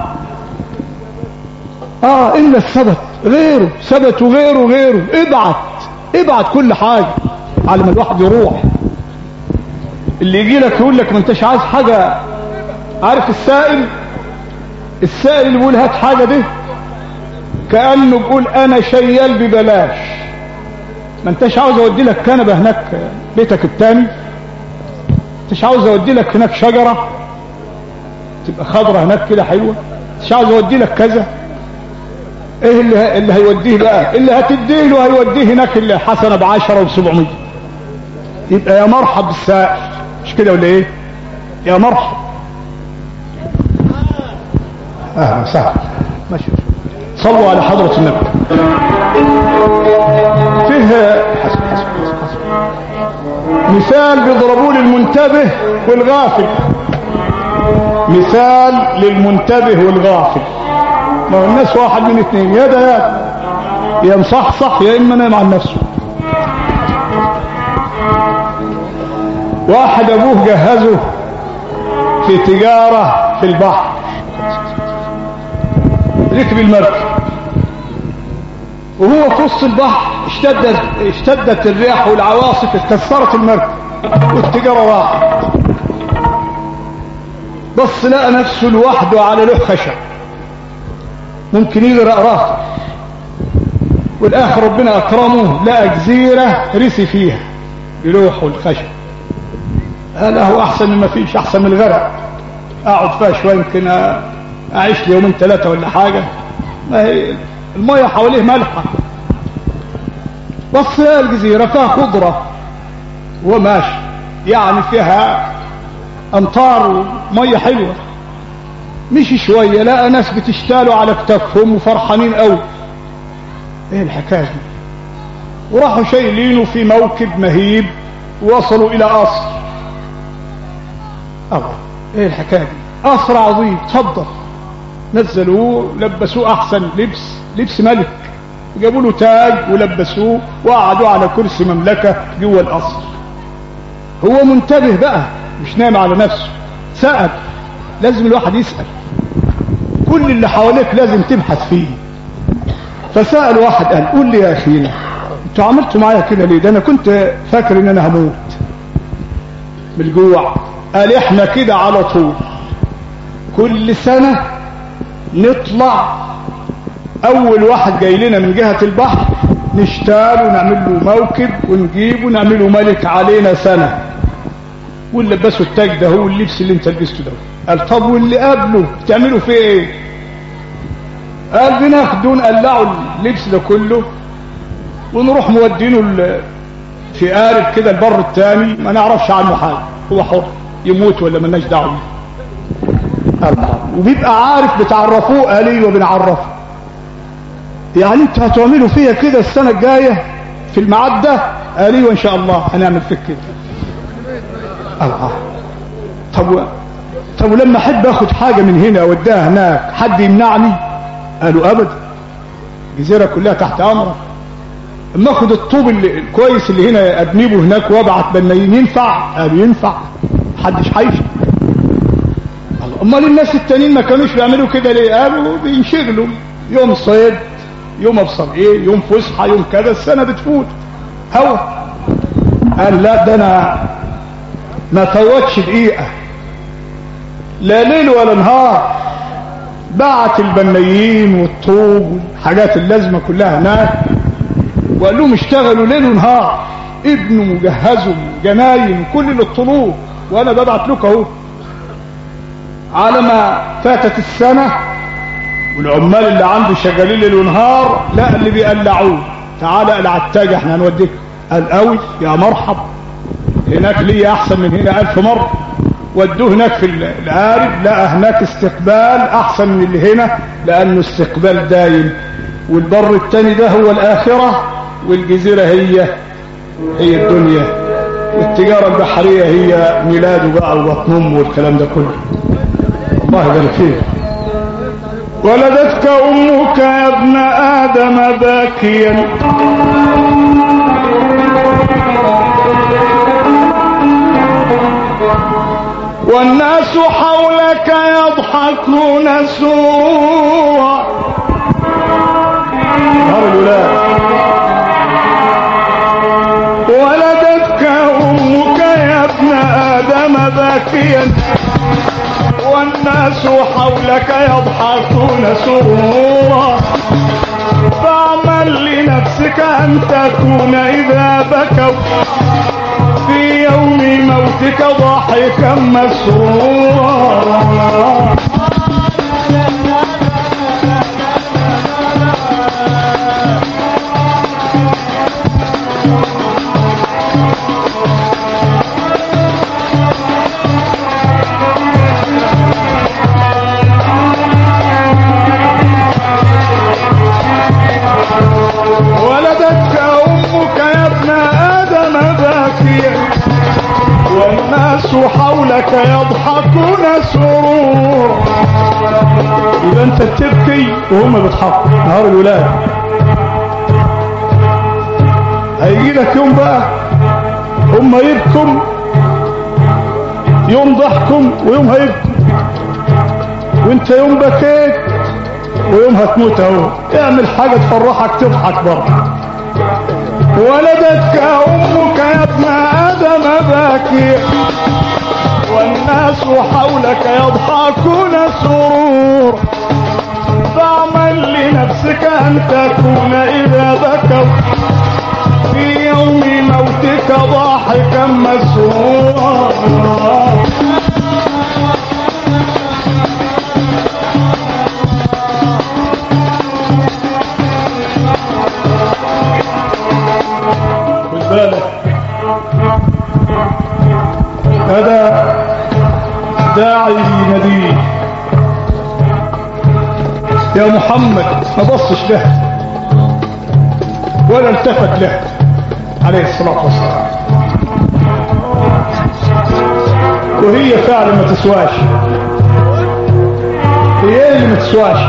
اه الا الثبت غيره ثبت وغيره غيره ابعت ابعت كل حاجة على ما الواحد يروح اللي يجي لك يقول لك ما انتش عايز حاجة عارف السائل السائل اللي بيقول هات حاجة دي كأنه بيقول انا شيال ببلاش ما انتش عاوز اودي لك كنبه هناك بيتك التاني انتش عاوز اودي لك هناك شجره تبقى خضره هناك كده حلوه مش عاوز اودي لك كذا ايه اللي اللي هيوديه بقى اللي هتديه له هيوديه هناك اللي حسنه ب 10 و 700 يبقى يا مرحب بالسائل مش كده ولا ايه يا مرحب اهلا وسهلا ماشي صلوا على حضره النبي فيه حسب حسب حسب مثال بيضربوه للمنتبه والغافل مثال للمنتبه والغافل ما هو الناس واحد من اثنين يا ده يا يا مصحصح يا اما نايم عن نفسه واحد ابوه جهزه في تجارة في البحر ركب المركب وهو في وسط البحر اشتدت اشتدت الرياح والعواصف اتكسرت المركب والتجارة راحت بص لقى نفسه لوحده على لوح خشب ممكن يغرق راسه والاخر ربنا اكرمه لقى جزيرة رسي فيها بلوح والخشب هذا هو احسن ما فيش احسن من الغرق اقعد فيها شوية يمكن اعيش لي يومين ثلاثة ولا حاجة ما هي المية حواليه ملحة بص يا الجزيرة فيها خضرة وماشي يعني فيها امطار ومية حلوة مشي شوية لقى ناس بتشتالوا على كتافهم وفرحانين قوي ايه الحكاية دي وراحوا شايلينه في موكب مهيب ووصلوا الى قصر الله ايه الحكاية دي قصر عظيم تصدر نزلوه لبسوه احسن لبس لبس ملك جابوا له تاج ولبسوه وقعدوا على كرسي مملكة جوه القصر هو منتبه بقى مش نايم على نفسه سأل لازم الواحد يسأل كل اللي حواليك لازم تبحث فيه فسأل واحد قال قول لي يا أخينا انتوا عملتوا معايا كده ليه ده انا كنت فاكر ان انا هموت من الجوع قال احنا كده على طول كل سنة نطلع اول واحد جاي لنا من جهة البحر نشتال ونعمل له موكب ونجيبه ونعمله ملك علينا سنة ونلبسه التاج ده هو اللبس اللي انت لبسته ده قال طب واللي قبله بتعملوا فيه ايه قال بناخده نقلعوا اللبس ده كله ونروح مودينه ال- في قارب كده البر التاني ما نعرفش عنه حاجه هو حر يموت ولا ملناش دعوه بيه. الله وبيبقى عارف بتعرفوه قال ايوه بنعرفه يعني انتوا هتعملوا فيا كده السنه الجايه في الميعاد ده قال ايوه ان شاء الله هنعمل فيك كده الله طب و- طب ولما احب اخد حاجه من هنا اوديها هناك حد يمنعني قالوا ابدا الجزيره كلها تحت امرك اما اخد الطوب اللي الكويس اللي هنا ادنبه هناك وابعت بنايين ينفع قالوا ينفع محدش هيشي الله امال الناس التانيين ما كانوش بيعملوا كده ليه قالوا بينشغلوا يوم صيد يوم ابصر ايه يوم فسحه يوم كذا السنه بتفوت هوا قال لا ده انا ما فوتش دقيقه لا ليل ولا نهار بعت البنايين والطوب والحاجات اللازمه كلها هناك وقال لهم اشتغلوا ليل ونهار ابنوا وجهزوا جناين كل الطلوب وانا ببعت لكم اهو على ما فاتت السنه والعمال اللي عنده شغالين ليل ونهار لا اللي بيقلعوه تعالى قلع التاج احنا هنوديك قال قوي يا مرحب هناك ليا احسن من هنا الف مره ودوه هناك في القارب لقى هناك استقبال احسن من اللي هنا لانه استقبال دايم والبر التاني ده هو الاخره والجزيره هي هي الدنيا والتجاره البحريه هي ميلاده بقى وبطن امه والكلام ده كله الله يبارك فيك ولدتك امك يا ابن ادم باكيا والناس حولك يضحكون سرورا نهار الولاد ولدتك أمك يا ابن آدم باكيا والناس حولك يضحكون سرورا فاعمل لنفسك أن تكون إذا بكوا في يوم موتك ضاحكا مسرورا ولدتك أمك يا ابن آدم باكيا والناس حولك يضحكون سرورا إذا أنت بتبكي وهم بيضحكوا نهار الولاد هيجي لك يوم بقى هم يبكم يوم ضحكم ويوم هيبكوا وانت يوم بكيت ويوم هتموت اهو اعمل حاجة تفرحك تضحك برضه ولدتك امك يا ابن ادم باكي والناس حولك يضحكون سرور فاعمل لنفسك ان تكون اذا بكوا في يوم موتك ضاحكا مسرورا خد بالك هذا داعي نديه يا محمد ما بصش له ولا التفت له عليه الصلاة والسلام وهي فعلا ما تسواش هي اللي ما تسواش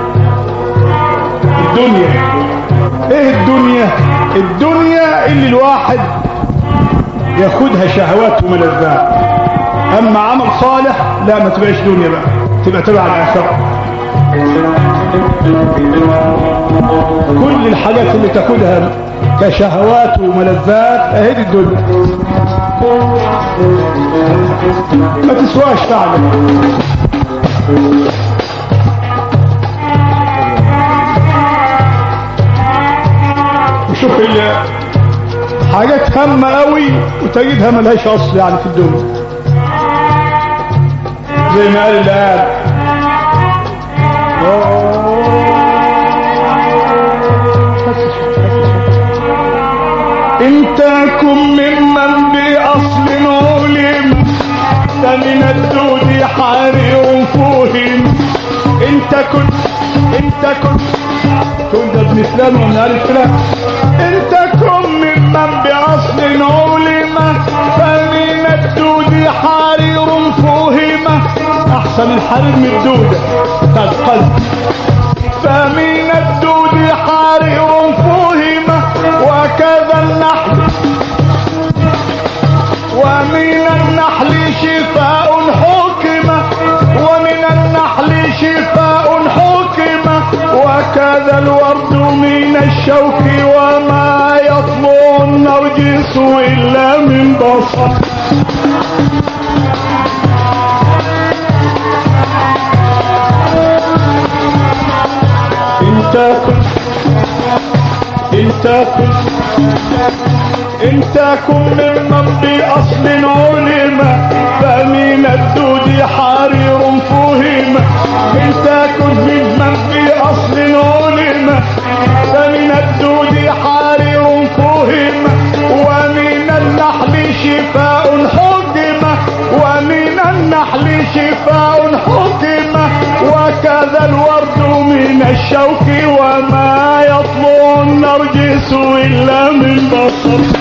الدنيا ايه الدنيا الدنيا اللي الواحد ياخدها شهوات وملذات اما عمل صالح لا ما تبقاش دنيا بقى تبقى تبع الاخره كل الحاجات اللي تاخدها كشهوات وملذات اهي دي الدنيا ما تسواش فعلا وشوف ال- حاجات هامة قوي وتجدها ملهاش اصل يعني في الدنيا زي ما قال اللي قال إن تكن ممن بأصل علم فمن الدود حرير فهم إن تكن إن تكن كن ده ابن فلان ومن آل فلان إن تكن ممن بأصل علم فمن الدود حرير فهم أحسن الحرير من الدودة قد قد فمن الدود حرير فهم وكذا النحل ومن النحل شفاء حكم ومن النحل شفاء حكم وكذا الورد من الشوك وما يطلع النرجس إلا من بصر إن تكن إن تكن إن تكن ممن بأصل علم فمن الدود حرير فهم إن تكن ممن بأصل علم فمن الدود حرير فهم ومن النحل شفاء حكم ومن النحل شفاء حكم وكذا الورد من الشوك وما يطلع النرجس إلا من بصر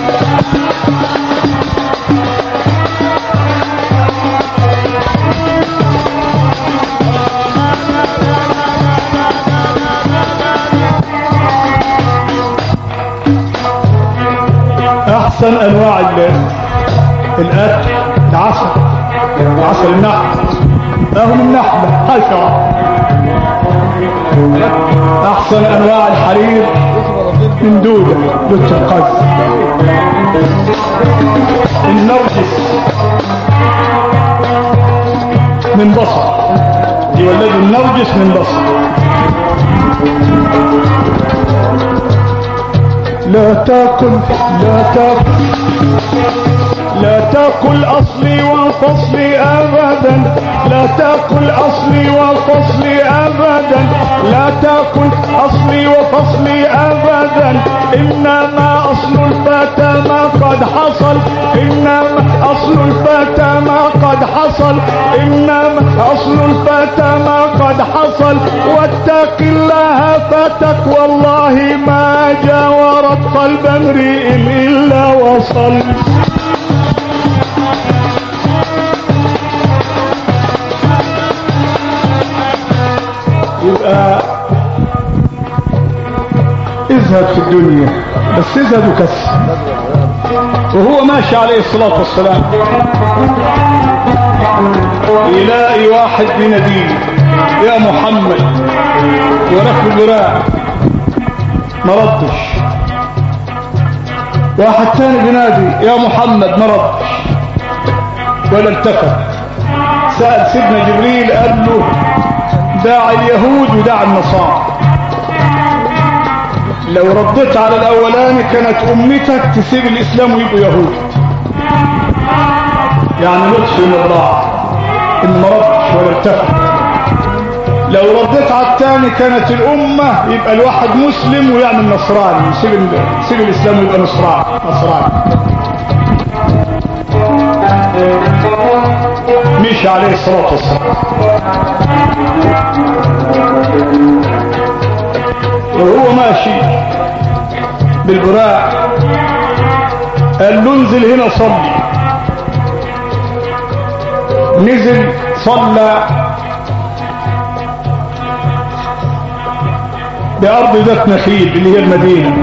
أحسن أنواع ال- الأكل العسل عسل النحل اهو من نحلة حشرة احسن انواع الحرير من دودة دودة القز النرجس من بصر يولد النرجس من بصر لا تاكل لا تاكل لا تاكل اصلي وفصلي ابدا لا تاكل اصلي وفصلي ابدا لا تاكل اصلي وفصلي ابدا انما اصل الفتى ما قد حصل انما اصل الفتى ما قد حصل انما اصل الفتى ما قد حصل واتق الله فتك والله ما جاورت قلب امرئ الا وصل يبقى اذهب في الدنيا بس اذهب وكسر وهو ماشي عليه الصلاة والسلام يلاقي واحد بيناديه يا محمد وركب الوراق ما ردش واحد تاني بينادي يا محمد ما ردش ولا التفت سأل سيدنا جبريل قال له داع اليهود وداع النصارى لو رديت على الاولاني كانت امتك تسيب الاسلام ويبقوا يهود يعني لطف من الله ان ما ردش ولا التفت لو رديت على الثاني كانت الامه يبقى الواحد مسلم ويعمل نصراني يسيب يسيب الاسلام ويبقى نصراني نصراني مشي عليه الصلاه والسلام وهو ماشي بالبراق قال له انزل هنا صلي نزل صلى بأرض ذات نخيل اللي هي المدينة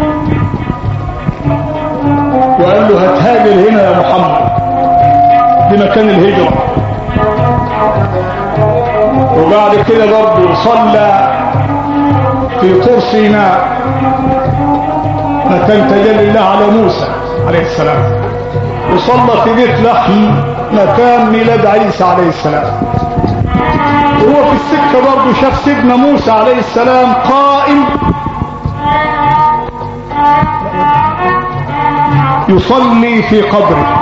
وقال له هتهاجر هنا يا محمد دي مكان الهجرة وبعد كده برضه صلى في طور سيناء مكان تجلي الله على موسى عليه السلام وصلى في بيت لحم مكان ميلاد عيسى عليه السلام وهو في السكة برضه شاف سيدنا موسى عليه السلام قائم يصلي في قبره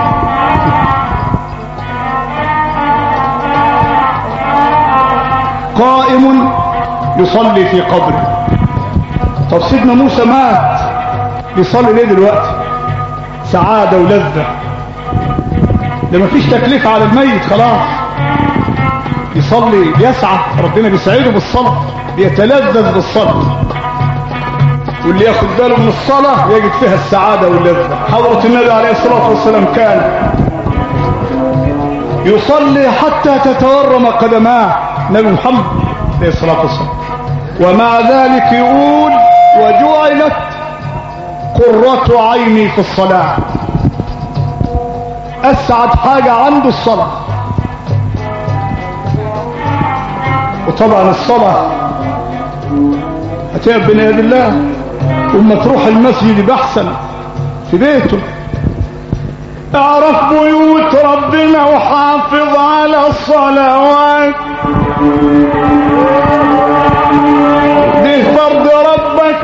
قائم يصلي في قبره طب سيدنا موسى مات يصلي ليه دلوقتي سعادة ولذة ده مفيش تكليف على الميت خلاص يصلي يسعى ربنا بيسعده بالصلاة بيتلذذ بالصلاة واللي ياخد باله من الصلاة يجد فيها السعادة واللذة حضرة النبي عليه الصلاة والسلام كان يصلي حتى تتورم قدماه نبي محمد عليه الصلاة والسلام ومع ذلك يقول وجعلت قرة عيني في الصلاة أسعد حاجة عنده الصلاة وطبعا الصلاة هتقف بين يد الله وما تروح المسجد بحثا في بيته اعرف بيوت ربنا وحافظ على الصلوات دي فرض ربك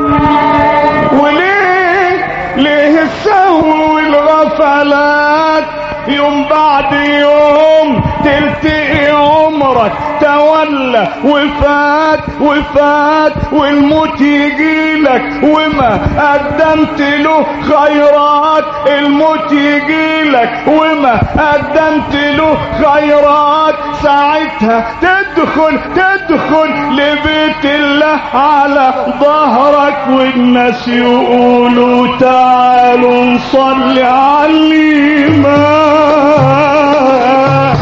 وليه ليه السهو والغفلات يوم بعد يوم تلتقي عمرك تولى وفات وفات والموت يجيلك وما قدمت له خيرات الموت يجيلك وما قدمت له خيرات ساعتها تدخل تدخل لبيت الله على ظهرك والناس يقولوا تعالوا نصلي على الإمام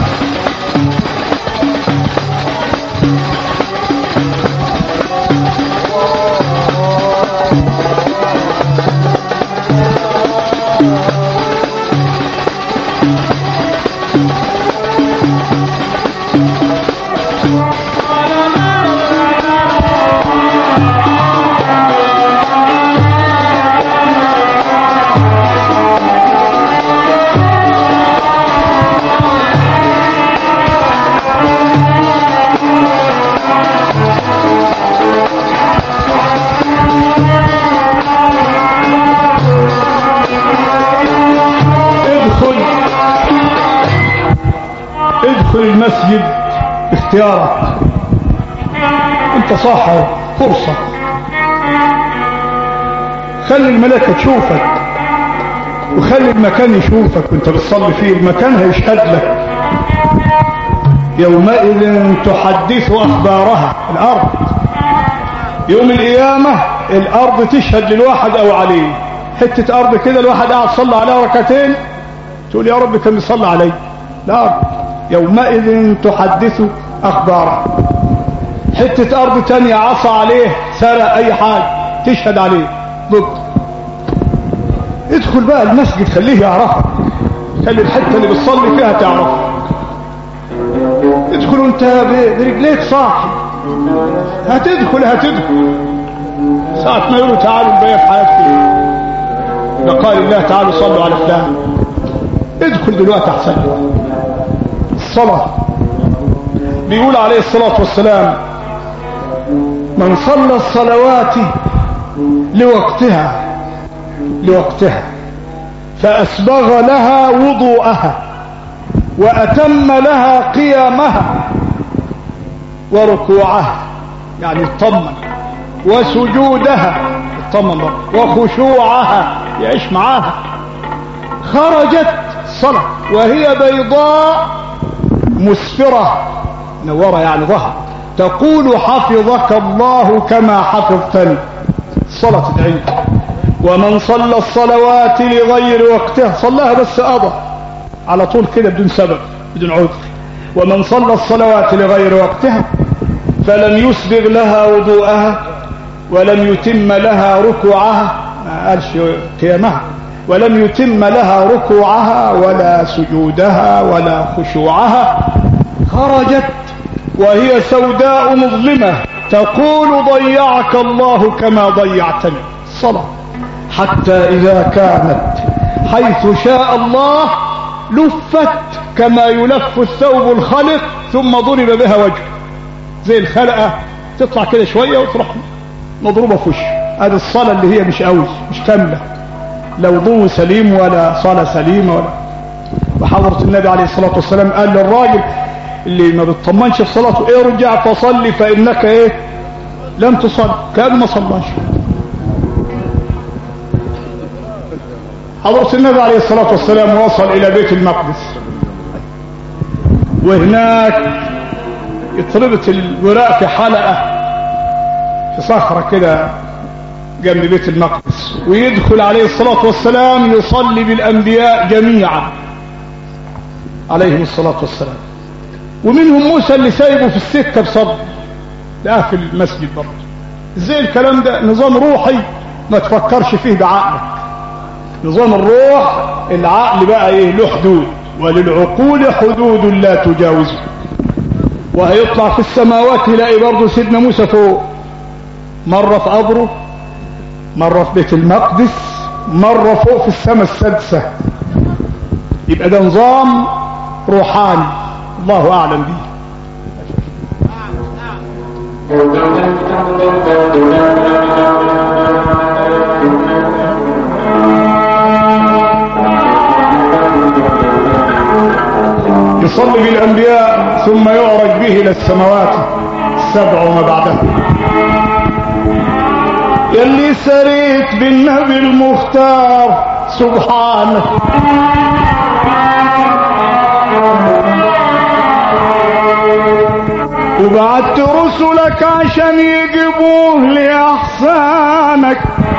المسجد اختيارك انت صاحب فرصة خلي الملائكة تشوفك وخلي المكان يشوفك وانت بتصلي فيه المكان هيشهد لك يومئذ تحدث اخبارها الارض يوم القيامة الارض تشهد للواحد او عليه حتة ارض كده الواحد قاعد صلى عليها ركعتين تقول يا رب كان بيصلي علي الارض يومئذ تحدث اخبارها حتة ارض تانية عصى عليه سرق اي حاجة تشهد عليه ضد ادخل بقى المسجد خليه يعرفك خلي الحتة اللي بتصلي فيها تعرفك ادخل وانت برجليك صاحي هتدخل هتدخل ساعة ما يقولوا تعالوا نبين حياتكم لقال الله تعالوا صلوا على فلان ادخل دلوقتي احسن الصلاة بيقول عليه الصلاة والسلام من صلى الصلوات لوقتها لوقتها فأسبغ لها وضوءها وأتم لها قيامها وركوعها يعني اطمن وسجودها اطمن وخشوعها يعيش معاها خرجت صلاة وهي بيضاء مسفرة نورة يعني ظهر تقول حفظك الله كما حفظتني الصلاة تدعيك ومن صلى الصلوات لغير وقتها صلاها بس قضى على طول كده بدون سبب بدون عذر ومن صلى الصلوات لغير وقتها فلم يسبغ لها وضوءها ولم يتم لها ركوعها ما قالش قيامها ولم يتم لها ركوعها ولا سجودها ولا خشوعها خرجت وهي سوداء مظلمة تقول ضيعك الله كما ضيعتني الصلاة حتى إذا كانت حيث شاء الله لفت كما يلف الثوب الخلق ثم ضرب بها وجه زي الخلقة تطلع كده شوية وتروح مضروبة في وشه هذه الصلاة اللي هي مش قوي مش كاملة لا وضوء سليم ولا صلاة سليمة ولا وحضرة النبي عليه الصلاة والسلام قال للراجل اللي ما بتطمنش في صلاته ارجع فصلي فإنك ايه لم تصل كأن ما صلاش حضرة النبي عليه الصلاة والسلام وصل إلى بيت المقدس وهناك اتربط الوراق في حلقة في صخرة كده جنب بيت المقدس ويدخل عليه الصلاة والسلام يصلي بالأنبياء جميعا عليهم الصلاة والسلام ومنهم موسى اللي سايبه في السكة بصدر ده في المسجد برضه ازاي الكلام ده نظام روحي ما تفكرش فيه بعقلك نظام الروح العقل بقى ايه له حدود وللعقول حدود لا تجاوزه وهيطلع في السماوات يلاقي برضه سيدنا موسى فوق مرة في قبره مرة في بيت المقدس مرة فوق في السماء السادسة يبقى ده نظام روحاني الله أعلم به يصلي بالأنبياء ثم يعرج به إلى السماوات السبع وما بعدها يلي سريت بالنبي المختار سبحانه وبعت رسلك عشان يجيبوه لأحسانك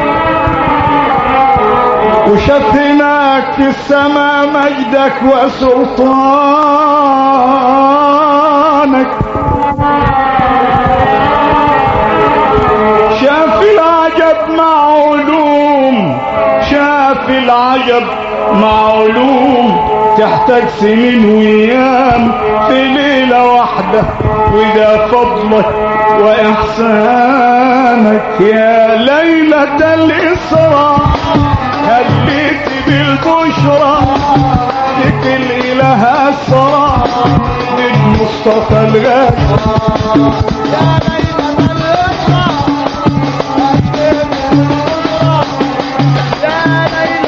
وشاف هناك في السماء مجدك وسلطانك شاف العجب مع علوم شاف العجب مع علوم تحتاج سنين وايام في ليلة واحدة وده فضلك واحسانك يا ليلة الاسراء هليت بالبشرى لك الاله اسرى للمصطفى الغالي يا ليلة الإسراء يا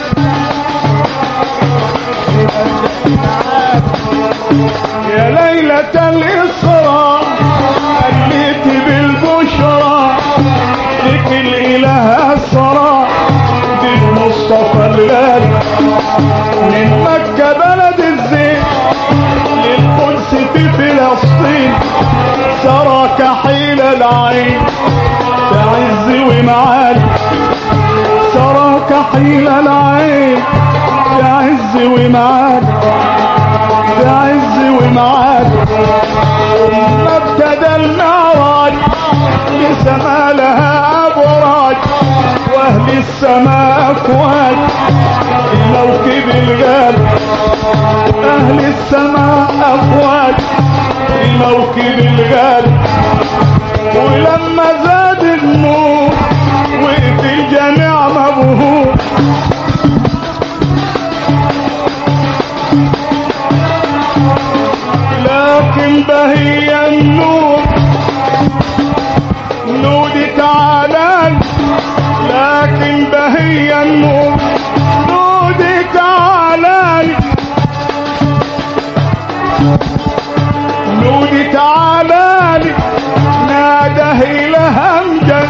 ليلة يا ليلة ليلة الإسراء أتيت بالبشرى لك الإله أسرى بالمصطفى الغالي من مكة بلد الزين للقدس في فلسطين سرى كحيل العين تعز ومعالي سرى كحيل العين تعز ومعالي تعز ومعالي ثم ابتدى المعراج لسما لها ابراج واهل السماء افواج الموكب الغالي اهل السماء افواج الموكب الغالي ولما زاد النور وقف الجميع مبهور لكن بهي النور نودي تعالى لكن بهي النور نودي تعالى نودي تعالى ناده إلى همجا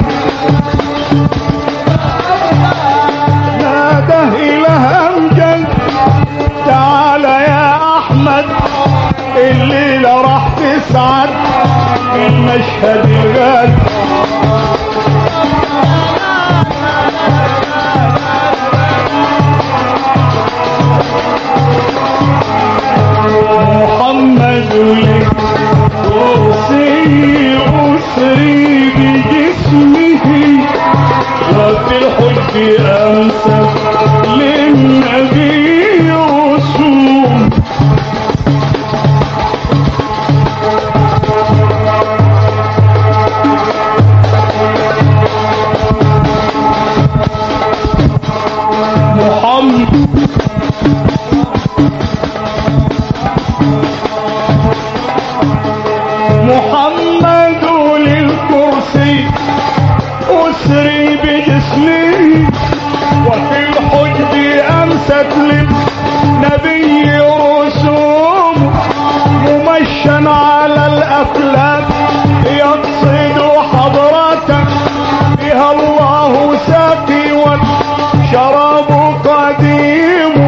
ناده إلى همجا تعال يا أحمد الليلة راح تسعد المشهد الغالي محمد لكرسي أسري بجسمه وفي الحج أمسك للنبي رسوم محمد محمد للكرسي أسري بجسمي وفي الحجب أمست للنبي رسوم ممشن على الأفلاك يقصد حضرتك بها الله ساقي والشراب قديم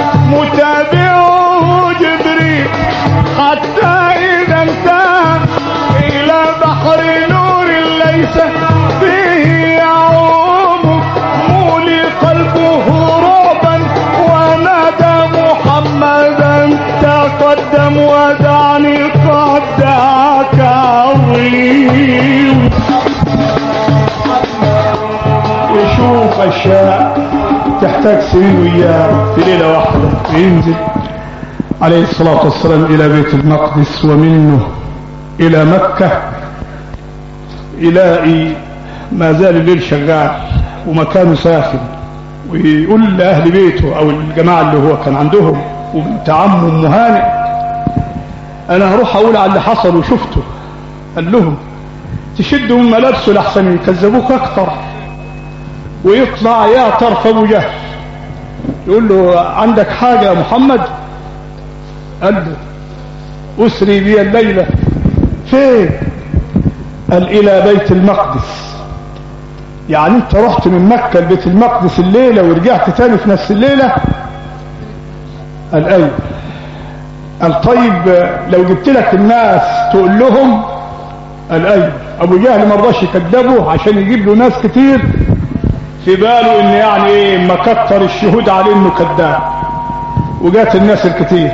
متابعه جبريل حتى إذا انتهى إلى بحر نور ليس فيه يعوم مولي قلبه رعبا ونادى محمدا تقدم ودعني قد دعاك عظيم يشوف أشياء تحتاج سنين وياه في ليلة واحدة ينزل عليه الصلاة والسلام إلى بيت المقدس ومنه إلى مكة يلاقي ما زال الليل شغال ومكانه ساخن ويقول لأهل بيته أو الجماعة اللي هو كان عندهم وبنت عمه أم هانئ أنا هروح أقول على اللي حصل وشفته قال لهم تشدوا من ملابسه لحسن يكذبوك أكتر ويطلع يا طرف أبو جهل يقول له عندك حاجة يا محمد قال له أسري بي الليلة فين قال إلى بيت المقدس يعني انت رحت من مكة لبيت المقدس الليلة ورجعت تاني في نفس الليلة قال ايوه قال طيب لو جبت لك الناس تقول لهم قال ايوه ابو جهل ما رضاش يكذبه عشان يجيب له ناس كتير في باله ان يعني ايه ما كتر الشهود عليه انه كذاب وجات الناس الكتير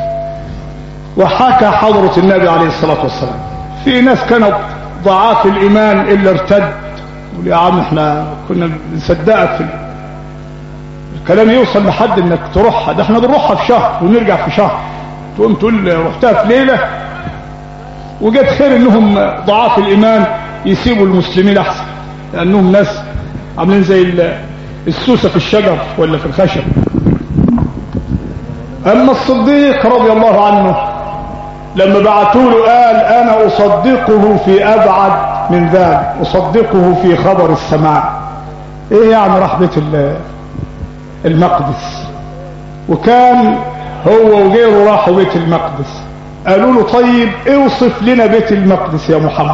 وحكى حضرة النبي عليه الصلاة والسلام في ناس كانت ضعاف الإيمان إلا ارتد يقول يا عم احنا كنا بنصدقك في الكلام يوصل لحد انك تروحها ده احنا بنروحها في شهر ونرجع في شهر تقوم تقول رحتها في ليلة وجت خير انهم ضعاف الإيمان يسيبوا المسلمين احسن لأنهم ناس عاملين زي السوسة في الشجر ولا في الخشب أما الصديق رضي الله عنه لما بعتوا له قال أنا أصدقه في أبعد من ذلك أصدقه في خبر السماء إيه يعني رحمة المقدس وكان هو وغيره راحوا بيت المقدس قالوا له طيب اوصف لنا بيت المقدس يا محمد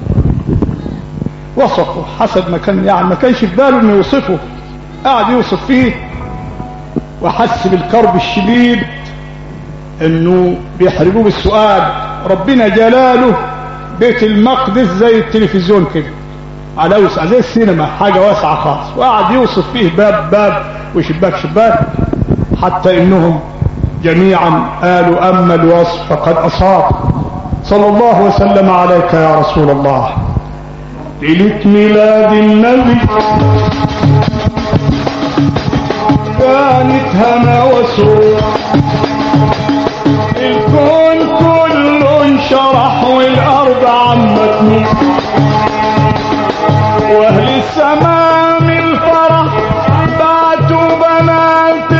وصفه حسب ما كان يعني ما كانش في باله انه يوصفه قعد يوصف فيه وحس بالكرب الشديد انه بيحرجوه بالسؤال ربنا جلاله بيت المقدس زي التلفزيون كده على وسع زي السينما حاجة واسعة خالص وقعد يوصف فيه باب باب وشباك شباك حتى انهم جميعا قالوا اما الوصف فقد اصاب صلى الله وسلم عليك يا رسول الله ليلة ميلاد النبي كانت هنا وسرور الكون كله انشرح والارض عمتني واهل السماء من الفرح بعتوا بنات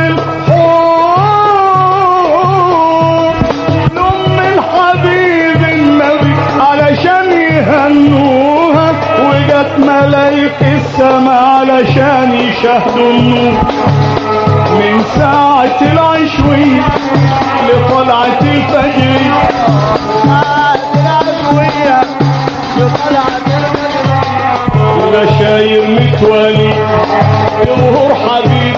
الحور لام الحبيب النبي علشان يهنوها وجت ملايك السماء علشان يشاهدوا النور من ساعة العشوية لطلعة الفجر العشوية بطلعة بشاير متوالي يظهر حبيب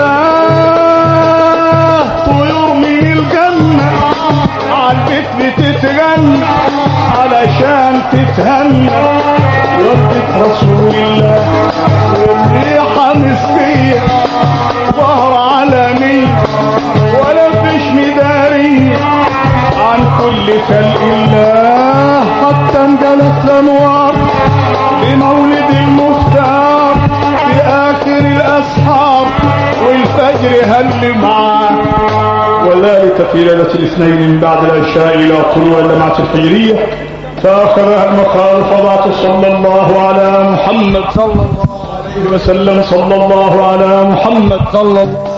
الله طيور من الجنة عالبيت بتتغنى علشان تتهنى وردة رسول الله والريحة مسكية ظهر عالمية ولا فيش مدارية عن كل خلق الله حتى انجلت الانوار بمولد المختار في اخر الاسحار والفجر هل معاه وذلك في ليلة الاثنين من بعد العشاء الى طلوع اللمعة الفجرية فاخذها المقال فضعت صلى الله على محمد صلى الله عليه وسلم صلى الله على محمد صلى الله